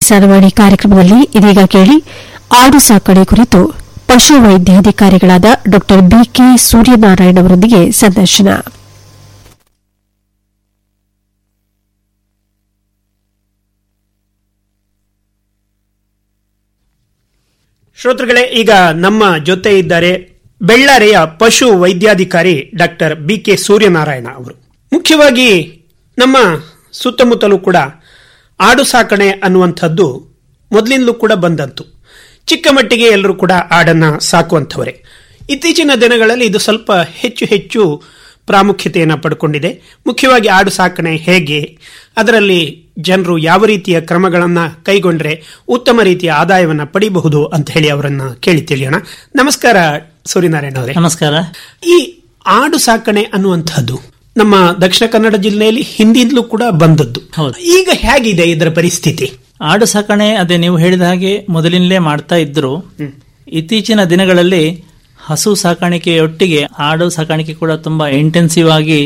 ಕಿಸಾನವಾಣಿ ಕಾರ್ಯಕ್ರಮದಲ್ಲಿ ಇದೀಗ ಕೇಳಿ ಆಡು ಸಾಕಣೆ ಕುರಿತು ಪಶು ವೈದ್ಯಾಧಿಕಾರಿಗಳಾದ ಡಾ ಬಿಕೆ ಸೂರ್ಯನಾರಾಯಣ ಅವರೊಂದಿಗೆ ಸಂದರ್ಶನ ಶ್ರೋತೃಗಳೇ ಈಗ ನಮ್ಮ ಜೊತೆ ಇದ್ದಾರೆ ಬೆಳ್ಳಾರೆಯ ಪಶು ವೈದ್ಯಾಧಿಕಾರಿ ಡಾಕ್ಟರ್ ಬಿ ಕೆ ಸೂರ್ಯನಾರಾಯಣ ಅವರು ಮುಖ್ಯವಾಗಿ ನಮ್ಮ ಸುತ್ತಮುತ್ತಲೂ ಕೂಡ ಆಡು ಸಾಕಣೆ ಅನ್ನುವಂಥದ್ದು ಮೊದಲಿಂದಲೂ ಕೂಡ ಬಂದಂತು ಚಿಕ್ಕ ಮಟ್ಟಿಗೆ ಎಲ್ಲರೂ ಕೂಡ ಆಡನ್ನ ಸಾಕುವಂಥವರೇ ಇತ್ತೀಚಿನ ದಿನಗಳಲ್ಲಿ ಇದು ಸ್ವಲ್ಪ ಹೆಚ್ಚು ಹೆಚ್ಚು ಪ್ರಾಮುಖ್ಯತೆಯನ್ನು ಪಡ್ಕೊಂಡಿದೆ ಮುಖ್ಯವಾಗಿ ಆಡು ಸಾಕಣೆ ಹೇಗೆ ಅದರಲ್ಲಿ ಜನರು ಯಾವ ರೀತಿಯ ಕ್ರಮಗಳನ್ನು ಕೈಗೊಂಡ್ರೆ ಉತ್ತಮ ರೀತಿಯ ಆದಾಯವನ್ನು ಪಡಿಬಹುದು ಅಂತ ಹೇಳಿ ಅವರನ್ನ ಕೇಳಿ ತಿಳಿಯೋಣ ನಮಸ್ಕಾರ ಸೂರ್ಯನಾರಾಯಣ ಅವರೇ ನಮಸ್ಕಾರ ಈ ಆಡು ಸಾಕಣೆ ಅನ್ನುವಂಥದ್ದು ನಮ್ಮ ದಕ್ಷಿಣ ಕನ್ನಡ ಜಿಲ್ಲೆಯಲ್ಲಿ ಹಿಂದಿಂದಲೂ ಕೂಡ ಬಂದದ್ದು ಹೌದು. ಈಗ ಹೇಗಿದೆ ಇದರ ಪರಿಸ್ಥಿತಿ ಆಡು ಸಾಕಣೆ ಅದೇ ನೀವು ಹೇಳಿದ ಹಾಗೆ ಮೊದಲಿನಲೇ ಮಾಡ್ತಾ ಇದ್ರು ಇತ್ತೀಚಿನ ದಿನಗಳಲ್ಲಿ ಹಸು ಸಾಕಾಣಿಕೆಯೊಟ್ಟಿಗೆ ಆಡು ಸಾಕಾಣಿಕೆ ಕೂಡ ತುಂಬಾ ಇಂಟೆನ್ಸಿವ್ ಆಗಿ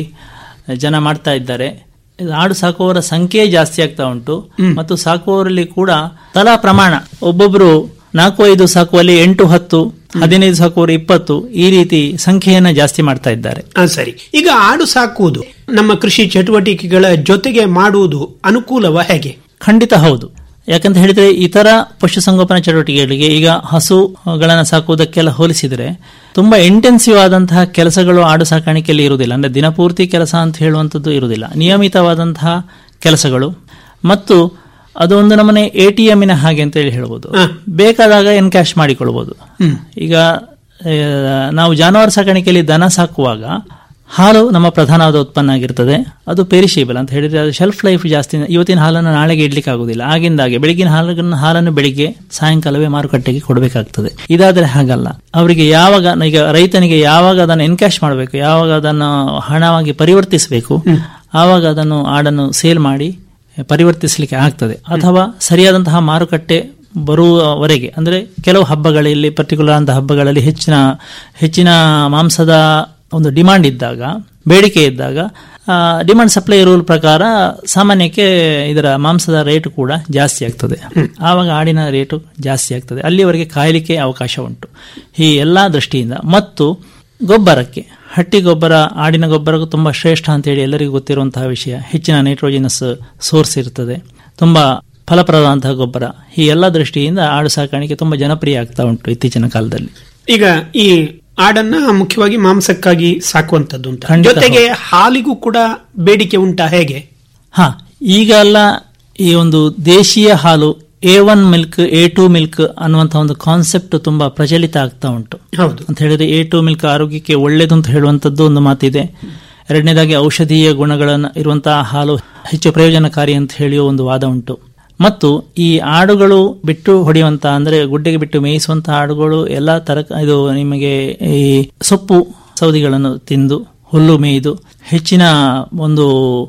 ಜನ ಮಾಡ್ತಾ ಇದ್ದಾರೆ ಇದು ಆಡು ಸಾಕುವವರ ಸಂಖ್ಯೆ ಜಾಸ್ತಿ ಆಗ್ತಾ ಉಂಟು ಮತ್ತು ಸಾಕುವವರಲ್ಲಿ ಕೂಡ ತಲಾ ಪ್ರಮಾಣ ಒಬ್ಬೊಬ್ರು ನಾಲ್ಕು ಐದು ಸಾಕುವಲ್ಲಿ ಎಂಟು ಹತ್ತು ಹದಿನೈದು ಸಾಕುವವರು ಇಪ್ಪತ್ತು ಈ ರೀತಿ ಸಂಖ್ಯೆಯನ್ನ ಜಾಸ್ತಿ ಮಾಡ್ತಾ ಇದ್ದಾರೆ ಆ, ಸರಿ ಈಗ ಆಡು ಸಾಕುವುದು ನಮ್ಮ ಕೃಷಿ ಚಟುವಟಿಕೆಗಳ ಜೊತೆಗೆ ಮಾಡುವುದು ಅನುಕೂಲವ ಹೇಗೆ ಖಂಡಿತ ಹೌದು ಯಾಕಂತ ಹೇಳಿದ್ರೆ ಇತರ ಪಶುಸಂಗೋಪನಾ ಚಟುವಟಿಕೆಗಳಿಗೆ ಈಗ ಹಸುಗಳನ್ನು ಸಾಕುವುದಕ್ಕೆಲ್ಲ ಹೋಲಿಸಿದರೆ ತುಂಬಾ ಇಂಟೆನ್ಸಿವ್ ಆದಂತಹ ಕೆಲಸಗಳು ಆಡು ಸಾಕಾಣಿಕೆಯಲ್ಲಿ ಇರುವುದಿಲ್ಲ ಅಂದ್ರೆ ದಿನಪೂರ್ತಿ ಕೆಲಸ ಅಂತ ಹೇಳುವಂಥದ್ದು ಇರುವುದಿಲ್ಲ ನಿಯಮಿತವಾದಂತಹ ಕೆಲಸಗಳು ಮತ್ತು ಅದು ಒಂದು ನಮ್ಮನೆ ಎ ಟಿ ಎಮ್ಮಿನ ಹಾಗೆ ಅಂತ ಹೇಳಿ ಹೇಳ್ಬೋದು ಹ. ಬೇಕಾದಾಗ ಎನ್ಕ್ಯಾಶ್ ಮಾಡಿಕೊಳ್ಬಹುದು ಹ್ಮ್. ಈಗ ಆ, ನಾವು ಜಾನುವಾರು ಸಾಕಾಣಿಕೆಯಲ್ಲಿ ದನ ಸಾಕುವಾಗ ಹಾಲು ನಮ್ಮ ಪ್ರಧಾನವಾದ ಉತ್ಪನ್ನ ಆಗಿರ್ತದೆ ಅದು ಪೆರಿಶೇಬಲ್ ಅಂತ ಹೇಳಿದ್ರೆ ಅದು ಶೆಲ್ಫ್ ಲೈಫ್ ಜಾಸ್ತಿ ಇವತ್ತಿನ ಹಾಲನ್ನು ನಾಳೆಗೆ ಇಡ್ಲಿಕ್ಕೆ ಆಗುದಿಲ್ಲ ಆಗಿಂದಾಗೆ ಬೆಳಗಿನ ಹಾಲನ್ನು ಹಾಲನ್ನು ಬೆಳಿಗ್ಗೆ ಸಾಯಂಕಾಲವೇ ಮಾರುಕಟ್ಟೆಗೆ ಕೊಡಬೇಕಾಗ್ತದೆ ಇದಾದ್ರೆ ಹಾಗಲ್ಲ ಅವರಿಗೆ ಯಾವಾಗ ಈಗ ರೈತನಿಗೆ ಯಾವಾಗ ಅದನ್ನು ಎನ್ಕ್ಯಾಶ್ ಮಾಡಬೇಕು ಯಾವಾಗ ಅದನ್ನು ಹಣವಾಗಿ ಪರಿವರ್ತಿಸಬೇಕು ಆವಾಗ ಅದನ್ನು ಆಡನ್ನು ಸೇಲ್ ಮಾಡಿ ಪರಿವರ್ತಿಸಲಿಕ್ಕೆ ಆಗ್ತದೆ ಅಥವಾ ಸರಿಯಾದಂತಹ ಮಾರುಕಟ್ಟೆ ಬರುವವರೆಗೆ ಅಂದರೆ ಕೆಲವು ಹಬ್ಬಗಳಲ್ಲಿ ಪರ್ಟಿಕ್ಯುಲರ್ ಅಂತ ಹಬ್ಬಗಳಲ್ಲಿ ಹೆಚ್ಚಿನ ಹೆಚ್ಚಿನ ಮಾಂಸದ ಒಂದು ಡಿಮಾಂಡ್ ಇದ್ದಾಗ ಬೇಡಿಕೆ ಇದ್ದಾಗ ಡಿಮಾಂಡ್ ಸಪ್ಲೈ ರೂಲ್ ಪ್ರಕಾರ ಸಾಮಾನ್ಯಕ್ಕೆ ಇದರ ಮಾಂಸದ ರೇಟ್ ಕೂಡ ಜಾಸ್ತಿ ಆಗ್ತದೆ ಆವಾಗ ಆಡಿನ ರೇಟು ಜಾಸ್ತಿ ಆಗ್ತದೆ ಅಲ್ಲಿವರೆಗೆ ಕಾಯಲಿಕ್ಕೆ ಅವಕಾಶ ಉಂಟು ಈ ಎಲ್ಲಾ ದೃಷ್ಟಿಯಿಂದ ಮತ್ತು ಗೊಬ್ಬರಕ್ಕೆ ಹಟ್ಟಿ ಗೊಬ್ಬರ ಆಡಿನ ಗೊಬ್ಬರ ತುಂಬಾ ಶ್ರೇಷ್ಠ ಅಂತೇಳಿ ಎಲ್ಲರಿಗೂ ಗೊತ್ತಿರುವಂತಹ ವಿಷಯ ಹೆಚ್ಚಿನ ನೈಟ್ರೋಜಿನಸ್ ಸೋರ್ಸ್ ಇರ್ತದೆ ತುಂಬಾ ಫಲಪ್ರದವಾದಂತಹ ಗೊಬ್ಬರ ಈ ಎಲ್ಲ ದೃಷ್ಟಿಯಿಂದ ಆಡು ಸಾಕಾಣಿಕೆ ತುಂಬಾ ಜನಪ್ರಿಯ ಆಗ್ತಾ ಉಂಟು ಇತ್ತೀಚಿನ ಕಾಲದಲ್ಲಿ ಈಗ ಈ ಆಡನ್ನ ಮುಖ್ಯವಾಗಿ ಮಾಂಸಕ್ಕಾಗಿ ಸಾಕುವಂತದ್ದು ಅಂತ ಖಂಡಿತ ಜೊತೆಗೆ ಹಾಲಿಗೂ ಕೂಡ ಬೇಡಿಕೆ ಉಂಟಾ ಹೇಗೆ ಹಾ ಈಗ ಎಲ್ಲ ಈ ಒಂದು ದೇಶೀಯ ಹಾಲು A one milk A two milk ಅನ್ನುವಂತಹ ಒಂದು ಕಾನ್ಸೆಪ್ಟ್ ತುಂಬಾ ಪ್ರಚಲಿತ ಆಗ್ತಾ ಉಂಟು ಹೌದು ಅಂತ ಹೇಳಿದ್ರೆ ಎ ಟು ಮಿಲ್ಕ್ ಆರೋಗ್ಯಕ್ಕೆ ಒಳ್ಳೆಯದು ಅಂತ ಹೇಳುವಂತದ್ದು ಒಂದು ಮಾತಿದೆ ಎರಡನೇದಾಗಿ ಔಷಧೀಯ ಗುಣಗಳನ್ನು ಇರುವಂತಹ ಹಾಲು ಹೆಚ್ಚು ಪ್ರಯೋಜನಕಾರಿ ಅಂತ ಹೇಳಿಯೋ ಒಂದು ವಾದ ಉಂಟು ಮತ್ತು ಈ ಆಡುಗಳು ಬಿಟ್ಟು ಹೊಡೆಯುವಂತ ಅಂದ್ರೆ ಗುಡ್ಡೆಗೆ ಬಿಟ್ಟು ಮೇಯಿಸುವಂತಹ ಆಡುಗಳು ಎಲ್ಲಾ ತರಕ ಇದು ನಿಮಗೆ ಈ ಸೊಪ್ಪು ಸೌದಿಗಳನ್ನು ತಿಂದು ಹುಲ್ಲು ಮೇಯ್ದು ಹೆಚ್ಚಿನ ಒಂದು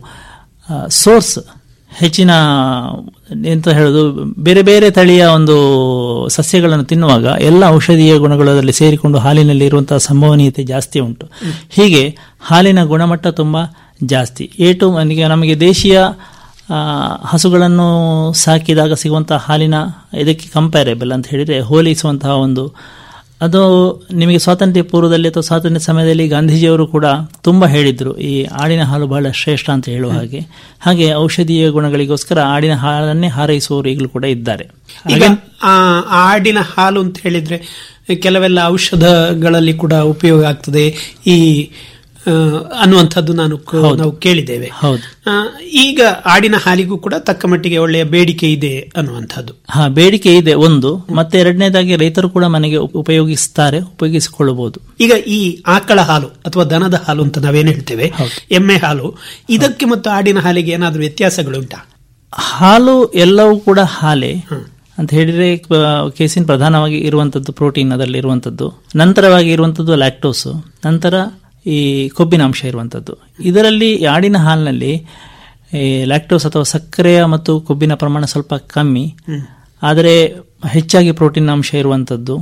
ಸೋರ್ಸ್ ಹೆಚ್ಚಿನ ಎಂತ ಹೇಳೋದು ಬೇರೆ ಬೇರೆ ತಳಿಯ ಒಂದು ಸಸ್ಯಗಳನ್ನು ತಿನ್ನುವಾಗ ಎಲ್ಲ ಔಷಧೀಯ ಗುಣಗಳು ಅದರಲ್ಲಿ ಸೇರಿಕೊಂಡು ಹಾಲಿನಲ್ಲಿ ಇರುವಂತಹ ಸಂಭವನೀಯತೆ ಜಾಸ್ತಿ ಉಂಟು ಹೀಗೆ ಹಾಲಿನ ಗುಣಮಟ್ಟ ತುಂಬಾ ಜಾಸ್ತಿ ಏಟು ನನಗೆ ನಮಗೆ ದೇಶೀಯ ಆ, ಹಸುಗಳನ್ನು ಸಾಕಿದಾಗ ಸಿಗುವಂತಹ ಹಾಲಿನ ಇದಕ್ಕೆ ಕಂಪ್ಯಾರೇಬಲ್ ಅಂತ ಹೇಳಿದ್ರೆ ಹೋಲಿಸುವಂತಹ ಒಂದು ಅದು ನಿಮಗೆ ಸ್ವಾತಂತ್ರ್ಯ ಪೂರ್ವದಲ್ಲಿ ಅಥವಾ ಸ್ವಾತಂತ್ರ್ಯ ಸಮಯದಲ್ಲಿ ಗಾಂಧೀಜಿಯವರು ಕೂಡ ತುಂಬಾ ಹೇಳಿದ್ರು ಈ ಆಡಿನ ಹಾಲು ಬಹಳ ಶ್ರೇಷ್ಠ ಅಂತ ಹೇಳುವ ಹಾಗೆ ಹಾಗೆ ಔಷಧೀಯ ಗುಣಗಳಿಗೋಸ್ಕರ ಆಡಿನ ಹಾಲನ್ನೇ ಹಾರೈಸುವವರು ಈಗಲೂ ಕೂಡ ಇದ್ದಾರೆ ಈಗ ಆ ಆಡಿನ ಹಾಲು ಅಂತ ಹೇಳಿದ್ರೆ ಕೆಲವೆಲ್ಲ ಔಷಧಗಳಲ್ಲಿ ಕೂಡ ಉಪಯೋಗ ಆಗ್ತದೆ ಈ ಆ, ಅನ್ನುವಂಥದ್ದು ನಾನು ಕ- ನಾವು ಕೇಳಿದ್ದೇವೆ ಹೌದು ಆ, ಈಗ ಆಡಿನ ಹಾಲಿಗೂ ಕೂಡ ತಕ್ಕ ಮಟ್ಟಿಗೆ ಒಳ್ಳೆಯ ಬೇಡಿಕೆ ಇದೆ ಅನ್ನುವಂಥದ್ದು ಹಾ ಬೇಡಿಕೆ ಇದೆ ಒಂದು ಮತ್ತೆ ಎರಡನೇದಾಗಿ ರೈತರು ಕೂಡ ಮನೆಗೆ ಉಪ- ಉಪಯೋಗಿಸ್ತಾರೆ ಉಪಯೋಗಿಸಿಕೊಳ್ಳಬಹುದು ಈಗ ಈ ಆಕಳ ಹಾಲು ಅಥವಾ ದನದ ಹಾಲು ಅಂತ ನಾವೇನ್ ಹೇಳ್ತೇವೆ ಹೌದು. ಎಮ್ಮೆ ಹಾಲು ಇದಕ್ಕೆ ಮತ್ತು ಆಡಿನ ಹಾಲಿಗೆ ಏನಾದರೂ ವ್ಯತ್ಯಾಸಗಳುಂಟಾ ಹಾಲು ಎಲ್ಲವೂ ಕೂಡ ಹಾಲೆ ಅಂತ ಹೇಳಿದ್ರೆ ಕ- ಕೇಸಿನ್ ಪ್ರಧಾನವಾಗಿ ಇರುವಂತದ್ದು ಪ್ರೋಟೀನ್ ಅದರಲ್ಲಿ ಇರುವಂತದ್ದು ನಂತರವಾಗಿ ಇರುವಂತದ್ದು ಲ್ಯಾಕ್ಟೋಸ್ ನಂತರ ಈ ಕೊಬ್ಬಿನಾಂಶ ಇರುವಂತದ್ದು ಇದರಲ್ಲಿ ಈ ಆಡಿನ ಹಾಲಿನಲ್ಲಿ ಈ ಲ್ಯಾಕ್ಟೋಸ್ ಅಥವಾ ಸಕ್ಕರೆಯ ಮತ್ತು ಕೊಬ್ಬಿನ ಪ್ರಮಾಣ ಸ್ವಲ್ಪ ಕಮ್ಮಿ ಆದರೆ ಹೆಚ್ಚಾಗಿ ಪ್ರೋಟೀನ್ ಅಂಶ ಇರುವಂತದ್ದು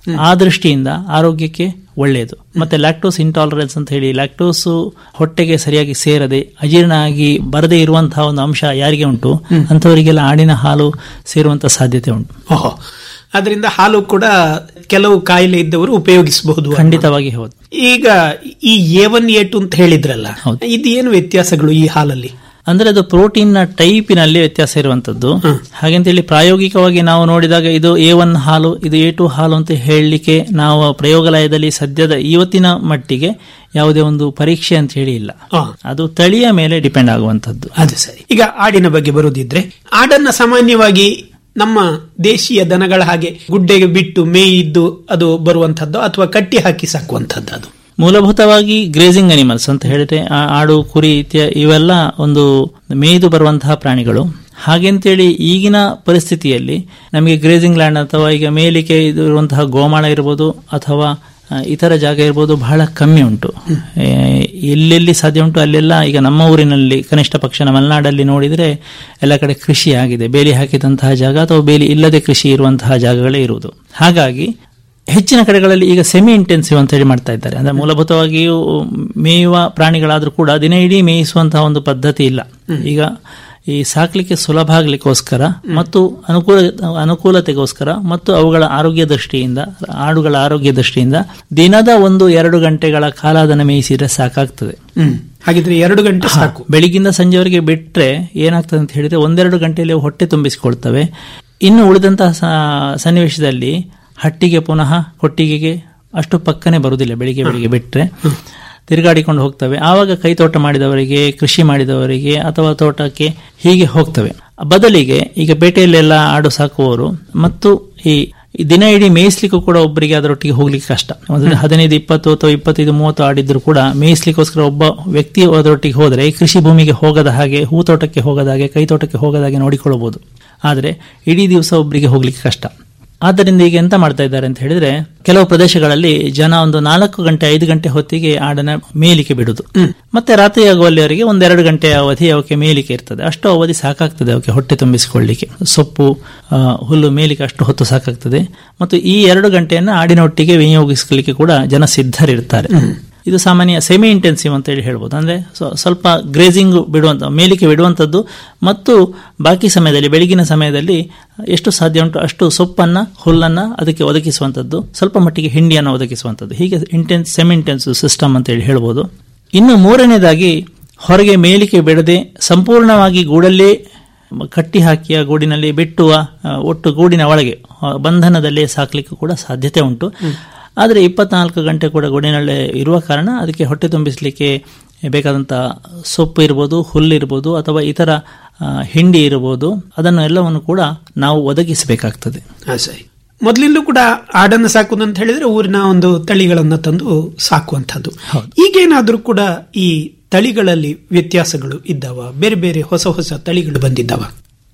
ಆ ದೃಷ್ಟಿಯಿಂದ ಆರೋಗ್ಯಕ್ಕೆ ಒಳ್ಳೆಯದು ಮತ್ತೆ ಲ್ಯಾಕ್ಟೋಸ್ ಇಂಟಾಲರೆನ್ಸ್ ಅಂತ ಹೇಳಿ ಲ್ಯಾಕ್ಟೋಸ್ ಹೊಟ್ಟೆಗೆ ಸರಿಯಾಗಿ ಸೇರದೆ ಅಜೀರ್ಣ ಆಗಿ ಬರದೇ ಇರುವಂತಹ ಒಂದು ಅಂಶ ಯಾರಿಗೆ ಉಂಟು ಅಂತವರಿಗೆಲ್ಲ ಆಡಿನ ಹಾಲು ಸೇರುವಂತಹ ಸಾಧ್ಯತೆ ಉಂಟು ಓಹೋ ಅದರಿಂದ ಹಾಲು ಕೂಡ ಕೆಲವು ಕಾಯಿಲೆ ಇದ್ದವರು ಉಪಯೋಗಿಸಬಹುದು ಖಂಡಿತವಾಗಿ ಹೌದು ಈಗ ಈ ಎ ಒನ್ ಎ ಟು ಅಂತ ಹೇಳಿದ್ರಲ್ಲ ಹೌದು. ಇದು ಏನು ವ್ಯತ್ಯಾಸಗಳು ಈ ಹಾಲಲ್ಲಿ ಅಂದ್ರೆ ಅದು ಪ್ರೋಟೀನ್ ನ ಟೈಪಿನಲ್ಲಿ ವ್ಯತ್ಯಾಸ ಇರುವಂತದ್ದು ಹಾಗಂತೇಳಿ ಪ್ರಾಯೋಗಿಕವಾಗಿ ನಾವು ನೋಡಿದಾಗ ಇದು ಎ ಒನ್ ಹಾಲು ಇದು ಎ ಟು ಹಾಲು ಅಂತ ಹೇಳಲಿಕ್ಕೆ ನಾವು ಪ್ರಯೋಗಾಲಯದಲ್ಲಿ ಸದ್ಯದ ಇವತ್ತಿನ ಮಟ್ಟಿಗೆ ಯಾವುದೇ ಒಂದು ಪರೀಕ್ಷೆ ಅಂತ ಹೇಳಿ ಇಲ್ಲ ಆ, ಅದು ತಳಿಯ ಮೇಲೆ ಡಿಪೆಂಡ್ ಆಗುವಂತದ್ದು ಅದು ಸರಿ ಈಗ ಆಡಿನ ಬಗ್ಗೆ ಬರುದಿದ್ರೆ ಆಡನ್ನ ಸಾಮಾನ್ಯವಾಗಿ ನಮ್ಮ ದೇಶೀಯ ದನಗಳ ಹಾಗೆ ಗುಡ್ಡೆಗೆ ಬಿಟ್ಟು ಮೇಯಿದ್ದು ಅದು ಬರುವಂತದ್ದು ಅಥವಾ ಕಟ್ಟಿ ಹಾಕಿ ಸಾಕುವಂತದ್ದು ಅದು ಮೂಲಭೂತವಾಗಿ ಗ್ರೇಸಿಂಗ್ ಅನಿಮಲ್ಸ್ ಅಂತ ಹೇಳಿದ್ರೆ ಆ ಆಡು ಕುರಿ ಇತ್ಯ ಇವೆಲ್ಲ ಒಂದು ಮೇಯ್ದು ಬರುವಂತಹ ಪ್ರಾಣಿಗಳು ಹಾಗೆಂತೇಳಿ ಈಗಿನ ಪರಿಸ್ಥಿತಿಯಲ್ಲಿ ನಮಗೆ ಗ್ರೇಸಿಂಗ್ ಲ್ಯಾಂಡ್ ಅಥವಾ ಈಗ ಮೇಲಿಕೆ ಇದು ಇರುವಂತಹ ಗೋಮಾಳ ಇರ್ಬೋದು ಅಥವಾ ಆ, ಇತರ ಜಾಗ ಇರ್ಬೋದು ಬಹಳ ಕಮ್ಮಿ ಉಂಟು ಏ, ಎಲ್ಲೆಲ್ಲಿ ಸಾಧ್ಯ ಉಂಟು ಅಲ್ಲೆಲ್ಲ ಈಗ ನಮ್ಮ ಊರಿನಲ್ಲಿ ಕನಿಷ್ಠ ಪಕ್ಷ ನಮ್ಮ ಮಲೆನಾಡಲ್ಲಿ ನೋಡಿದರೆ ಎಲ್ಲ ಕಡೆ ಕೃಷಿ ಆಗಿದೆ ಬೇಲಿ ಹಾಕಿದಂತಹ ಜಾಗ ಅಥವಾ ಬೇಲಿ ಇಲ್ಲದೆ ಕೃಷಿ ಇರುವಂತಹ ಜಾಗಗಳೇ ಇರುವುದು ಹಾಗಾಗಿ ಹೆಚ್ಚಿನ ಕಡೆಗಳಲ್ಲಿ ಈಗ ಸೆಮಿ ಇಂಟೆನ್ಸಿವ್ ಅಂತ ಹೇಳಿ ಮಾಡ್ತಾ ಇದ್ದಾರೆ ಅಂದ್ರೆ ಮೂಲಭೂತವಾಗಿಯೂ ಮೇಯುವ ಪ್ರಾಣಿಗಳಾದ್ರೂ ಕೂಡ ದಿನ ಇಡೀ ಮೇಯಿಸುವಂತಹ ಒಂದು ಪದ್ಧತಿ ಇಲ್ಲ ಈಗ ಈ ಸಾಕ್ಲಿಕ್ಕೆ ಸುಲಭ ಆಗ್ಲಿಕ್ಕೋಸ್ಕರ ಮತ್ತು ಅನುಕೂಲ ಅನುಕೂಲತೆಗೋಸ್ಕರ ಮತ್ತು ಅವುಗಳ ಆರೋಗ್ಯ ದೃಷ್ಟಿಯಿಂದ ಆಡುಗಳ ಆರೋಗ್ಯ ದೃಷ್ಟಿಯಿಂದ ದಿನದ ಒಂದು ಎರಡು ಗಂಟೆಗಳ ಕಾಲ ಅದನ್ನು ಮೇಯಿಸಿದ್ರೆ ಸಾಕಾಗ್ತದೆ ಹ್ಮ್ ಹಾಗಿದ್ರೆ ಎರಡು ಗಂಟೆ ಸಾಕು ಬೆಳಿಗ್ಗಿಂದ ಸಂಜೆವರೆಗೆ ಬಿಟ್ರೆ ಏನಾಗ್ತದೆ ಅಂತ ಹೇಳಿದ್ರೆ ಒಂದೆರಡು ಗಂಟೆಯಲ್ಲಿ ಅವು ಹೊಟ್ಟೆ ತುಂಬಿಸಿಕೊಳ್ತವೆ ಇನ್ನು ಉಳಿದಂತಹ ಸ- ಸನ್ನಿವೇಶದಲ್ಲಿ ಹಟ್ಟಿಗೆ ಪುನಃ ಕೊಟ್ಟಿಗೆಗೆ ಅಷ್ಟು ಪಕ್ಕನೆ ಬರುವುದಿಲ್ಲ ಬೆಳಿಗ್ಗೆ ಬೆಳಿಗ್ಗೆ ಬಿಟ್ರೆ ತಿರುಗಾಡಿಕೊಂಡು ಹೋಗ್ತವೆ ಆವಾಗ ಕೈತೋಟ ಮಾಡಿದವರಿಗೆ ಕೃಷಿ ಮಾಡಿದವರಿಗೆ ಅಥವಾ ತೋಟಕ್ಕೆ ಹೀಗೆ ಹೋಗ್ತವೆ ಬದಲಿಗೆ ಈಗ ಪೇಟೆಯಲ್ಲೆಲ್ಲ ಆಡು ಸಾಕುವವರು ಮತ್ತು ಈ ಈ ದಿನ ಇಡೀ ಮೇಯಿಸ್ಲಿಕ್ಕೂ ಕೂಡ ಒಬ್ಬರಿಗೆ ಅದರೊಟ್ಟಿಗೆ ಹೋಗ್ಲಿಕ್ಕೆ ಕಷ್ಟ ಒಂದು ಹದಿನೈದು ಇಪ್ಪತ್ತು ಅಥವಾ ಇಪ್ಪತ್ತೈದು ಮೂವತ್ತು ಆಡಿದ್ರು ಕೂಡ ಮೇಯಿಸ್ಲಿಕ್ಕೋಸ್ಕರ ಒಬ್ಬ ವ್ಯಕ್ತಿ ಅದರೊಟ್ಟಿಗೆ ಹೋದರೆ ಕೃಷಿ ಭೂಮಿಗೆ ಹೋಗದ ಹಾಗೆ ಹೂತೋಟಕ್ಕೆ ಹೋಗದ ಹಾಗೆ ಕೈತೋಟಕ್ಕೆ ಹೋಗದ ಹಾಗೆ ನೋಡಿಕೊಳ್ಳಬಹುದು ಆದರೆ ಇಡೀ ದಿವಸ ಒಬ್ಬರಿಗೆ ಹೋಗ್ಲಿಕ್ಕೆ ಕಷ್ಟ ಆದ್ದರಿಂದ ಈಗ ಎಂತ ಮಾಡ್ತಾ ಇದ್ದಾರೆ ಅಂತ ಹೇಳಿದ್ರೆ ಕೆಲವು ಪ್ರದೇಶಗಳಲ್ಲಿ ಜನ ಒಂದು ನಾಲ್ಕು ಗಂಟೆ ಐದು ಗಂಟೆ ಹೊತ್ತಿಗೆ ಆಡನ ಮೇಲಿಕೆ ಬಿಡುದು ಮತ್ತೆ ರಾತ್ರಿ ಆಗುವಲ್ಲಿವರೆಗೆ ಒಂದೆರಡು ಗಂಟೆ ಅವಧಿ ಅವಕ್ಕೆ ಮೇಲಿಕೆ ಇರ್ತದೆ ಅಷ್ಟು ಅವಧಿ ಸಾಕಾಗ್ತದೆ ಅವಕ್ಕೆ ಹೊಟ್ಟೆ ತುಂಬಿಸಿಕೊಳ್ಳಿಕ್ಕೆ ಸೊಪ್ಪು ಆ, ಹುಲ್ಲು ಮೇಲಿಕೆ ಅಷ್ಟು ಹೊತ್ತು ಸಾಕಾಗ್ತದೆ ಮತ್ತು ಈ ಎರಡು ಗಂಟೆಯನ್ನು ಆಡಿನೊಟ್ಟಿಗೆ ವಿನಿಯೋಗಿಸಲಿಕ್ಕೆ ಕೂಡ ಜನ ಸಿದ್ಧರಿರ್ತಾರೆ ಇದು ಸಾಮಾನ್ಯ ಸೆಮಿ ಇಂಟೆನ್ಸಿವ್ ಅಂತ ಹೇಳಿ ಹೇಳ್ಬೋದು ಅಂದ್ರೆ ಸ್ವ- ಸ್ವಲ್ಪ ಗ್ರೇಸಿಂಗ್ ಬಿಡುವಂತ ಮೇಲಿಕೆ ಬಿಡುವಂತದ್ದು ಮತ್ತು ಬಾಕಿ ಸಮಯದಲ್ಲಿ ಬೆಳಗಿನ ಸಮಯದಲ್ಲಿ ಎಷ್ಟು ಸಾಧ್ಯ ಉಂಟು ಅಷ್ಟು ಸೊಪ್ಪನ್ನ ಹುಲ್ಲನ್ನ ಅದಕ್ಕೆ ಒದಗಿಸುವಂತದ್ದು ಸ್ವಲ್ಪ ಮಟ್ಟಿಗೆ ಹಿಂಡಿಯನ್ನು ಒದಗಿಸುವಂತದ್ದು ಹೀಗೆ ಇಂಟೆನ್ಸ್ ಸೆಮಿ ಇಂಟೆನ್ಸಿವ್ ಸಿಸ್ಟಮ್ ಅಂತ ಹೇಳಿ ಹೇಳ್ಬೋದು ಇನ್ನು ಮೂರನೇದಾಗಿ ಹೊರಗೆ ಮೇಲಿಕೆ ಬಿಡದೆ ಸಂಪೂರ್ಣವಾಗಿ ಗೂಡಲ್ಲೇ ಕಟ್ಟಿ ಹಾಕಿಯ ಗೂಡಿನಲ್ಲಿ ಬಿಟ್ಟುವ ಆ, ಒಟ್ಟು ಗೂಡಿನ ಒಳಗೆ ಆ, ಬಂಧನದಲ್ಲೇ ಸಾಕ್ಲಿಕ್ಕೂ ಕೂಡ ಸಾಧ್ಯತೆ ಉಂಟು ಆದರೆ ಇಪ್ಪತ್ನಾಲ್ಕು ಗಂಟೆ ಕೂಡ ಗೂಡಿನಲ್ಲೇ ಇರುವ ಕಾರಣ ಅದಕ್ಕೆ ಹೊಟ್ಟೆ ತುಂಬಿಸಲಿಕ್ಕೆ ಬೇಕಾದಂಥ ಸೊಪ್ಪು ಇರ್ಬೋದು ಹುಲ್ಲು ಇರ್ಬೋದು ಅಥವಾ ಇತರ ಆ, ಹಿಂಡಿ ಇರ್ಬೋದು ಅದನ್ನು ಎಲ್ಲವನ್ನು ಕೂಡ ನಾವು ಒದಗಿಸಬೇಕಾಗ್ತದೆ ಹಾ ಸರಿ ಮೊದಲಿಂದಲೂ ಕೂಡ ಆಡನ್ನು ಸಾಕುವುದು ಅಂತ ಹೇಳಿದ್ರೆ ಊರಿನ ಒಂದು ತಳಿಗಳನ್ನ ತಂದು ಸಾಕುವಂತದ್ದು ಈಗೇನಾದ್ರೂ ಕೂಡ ಈ ತಳಿಗಳಲ್ಲಿ ವ್ಯತ್ಯಾಸಗಳು ಇದ್ದಾವ ಬೇರೆ ಬೇರೆ ಹೊಸ ಹೊಸ ತಳಿಗಳು ಬಂದಿದ್ದಾವ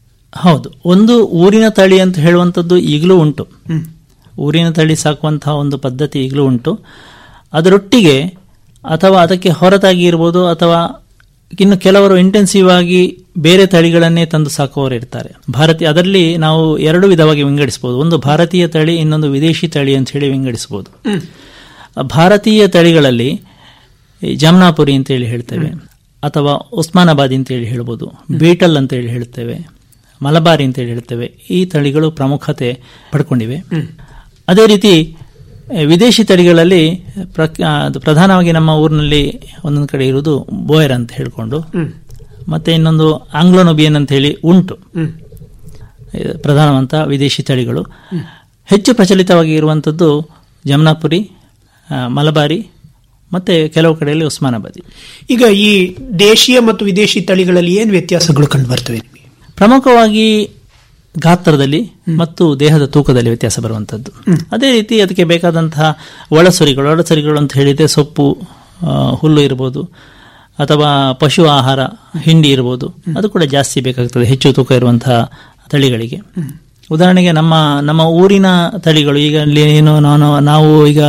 ಹೌದು ಒಂದು ಊರಿನ ತಳಿ ಅಂತ ಹೇಳುವಂಥದ್ದು ಈಗಲೂ ಉಂಟು ಹ್ಮ್ ಊರಿನ ತಳಿ ಸಾಕುವಂತಹ ಒಂದು ಪದ್ಧತಿ ಈಗಲೂ ಉಂಟು ಅದರೊಟ್ಟಿಗೆ ಅಥವಾ ಅದಕ್ಕೆ ಹೊರತಾಗಿ ಇರ್ಬೋದು ಅಥವಾ ಇನ್ನು ಕೆಲವರು ಇಂಟೆನ್ಸಿವ್ ಆಗಿ ಬೇರೆ ತಳಿಗಳನ್ನೇ ತಂದು ಸಾಕುವವರು ಇರ್ತಾರೆ ಭಾರತೀಯ ಅದರಲ್ಲಿ ನಾವು ಎರಡು ವಿಧವಾಗಿ ವಿಂಗಡಿಸಬಹುದು ಒಂದು ಭಾರತೀಯ ತಳಿ ಇನ್ನೊಂದು ವಿದೇಶಿ ತಳಿ ಅಂತ ಹೇಳಿ ವಿಂಗಡಿಸಬಹುದು ಹ್ಮ್ ಭಾರತೀಯ ತಳಿಗಳಲ್ಲಿ ಈ ಜಮ್ನಾಪುರಿ ಅಂತ ಹೇಳಿ ಹೇಳ್ತೇವೆ ಅಥವಾ ಉಸ್ಮಾನಾಬಾದಿ ಅಂತ ಹೇಳಿ ಹೇಳ್ಬೋದು ಬೀಟಲ್ ಅಂತ ಹೇಳಿ ಹೇಳ್ತೇವೆ ಮಲಬಾರಿ ಅಂತ ಹೇಳಿ ಹೇಳ್ತೇವೆ ಈ ತಳಿಗಳು ಪ್ರಾಮುಖ್ಯತೆ ಪಡ್ಕೊಂಡಿವೆ ಅದೇ ರೀತಿ ಆ, ವಿದೇಶಿ ತಳಿಗಳಲ್ಲಿ ಪ್ರ- ಆ, ಅದು ಪ್ರಧಾನವಾಗಿ ನಮ್ಮ ಊರಿನಲ್ಲಿ ಒಂದೊಂದು ಕಡೆ ಇರುವುದು ಬೋಯರ್ ಅಂತ ಹೇಳ್ಕೊಂಡು ಹ್ಮ್ ಮತ್ತೆ ಇನ್ನೊಂದು ಆಂಗ್ಲೋನೊಬಿಯನ್ ಅಂತ ಹೇಳಿ ಉಂಟು ಹ್ಮ್ ಇದು ಪ್ರಧಾನವಂತ ವಿದೇಶಿ ತಳಿಗಳು ಹೆಚ್ಚು ಪ್ರಚಲಿತವಾಗಿ ಇರುವಂಥದ್ದು ಜಮ್ನಾಪುರಿ ಆ, ಮಲಬಾರಿ ಮತ್ತೆ ಕೆಲವು ಕಡೆಯಲ್ಲಿ ಉಸ್ಮಾನಾಬಾದಿ ಈಗ ಈ ದೇಶೀಯ ಮತ್ತು ವಿದೇಶಿ ತಳಿಗಳಲ್ಲಿ ಏನ್ ವ್ಯತ್ಯಾಸಗಳು ಕಂಡು ಬರ್ತವೆ ನಿಮಗೆ ಪ್ರಮುಖವಾಗಿ ಗಾತ್ರದಲ್ಲಿ ಮತ್ತು ದೇಹದ ತೂಕದಲ್ಲಿ ವ್ಯತ್ಯಾಸ ಬರುವಂಥದ್ದು ಅದೇ ರೀತಿ ಅದಕ್ಕೆ ಬೇಕಾದಂತಹ ಒಳಸರಿಗಳು ಒಳಸರಿಗಳು ಅಂತ ಹೇಳಿದ್ರೆ ಸೊಪ್ಪು ಆ, ಹುಲ್ಲು ಇರ್ಬೋದು ಅಥವಾ ಪಶು ಆಹಾರ ಹಿಂಡಿ ಇರ್ಬೋದು ಅದು ಕೂಡ ಜಾಸ್ತಿ ಬೇಕಾಗ್ತದೆ ಹೆಚ್ಚು ತೂಕ ಇರುವಂತಹ ತಳಿಗಳಿಗೆ ಉದಾಹರಣೆಗೆ ನಮ್ಮ ನಮ್ಮ ಊರಿನ ತಳಿಗಳು ಈಗ ಅಲ್ಲಿ ಏನು ನಾನು ನಾವು ಈಗ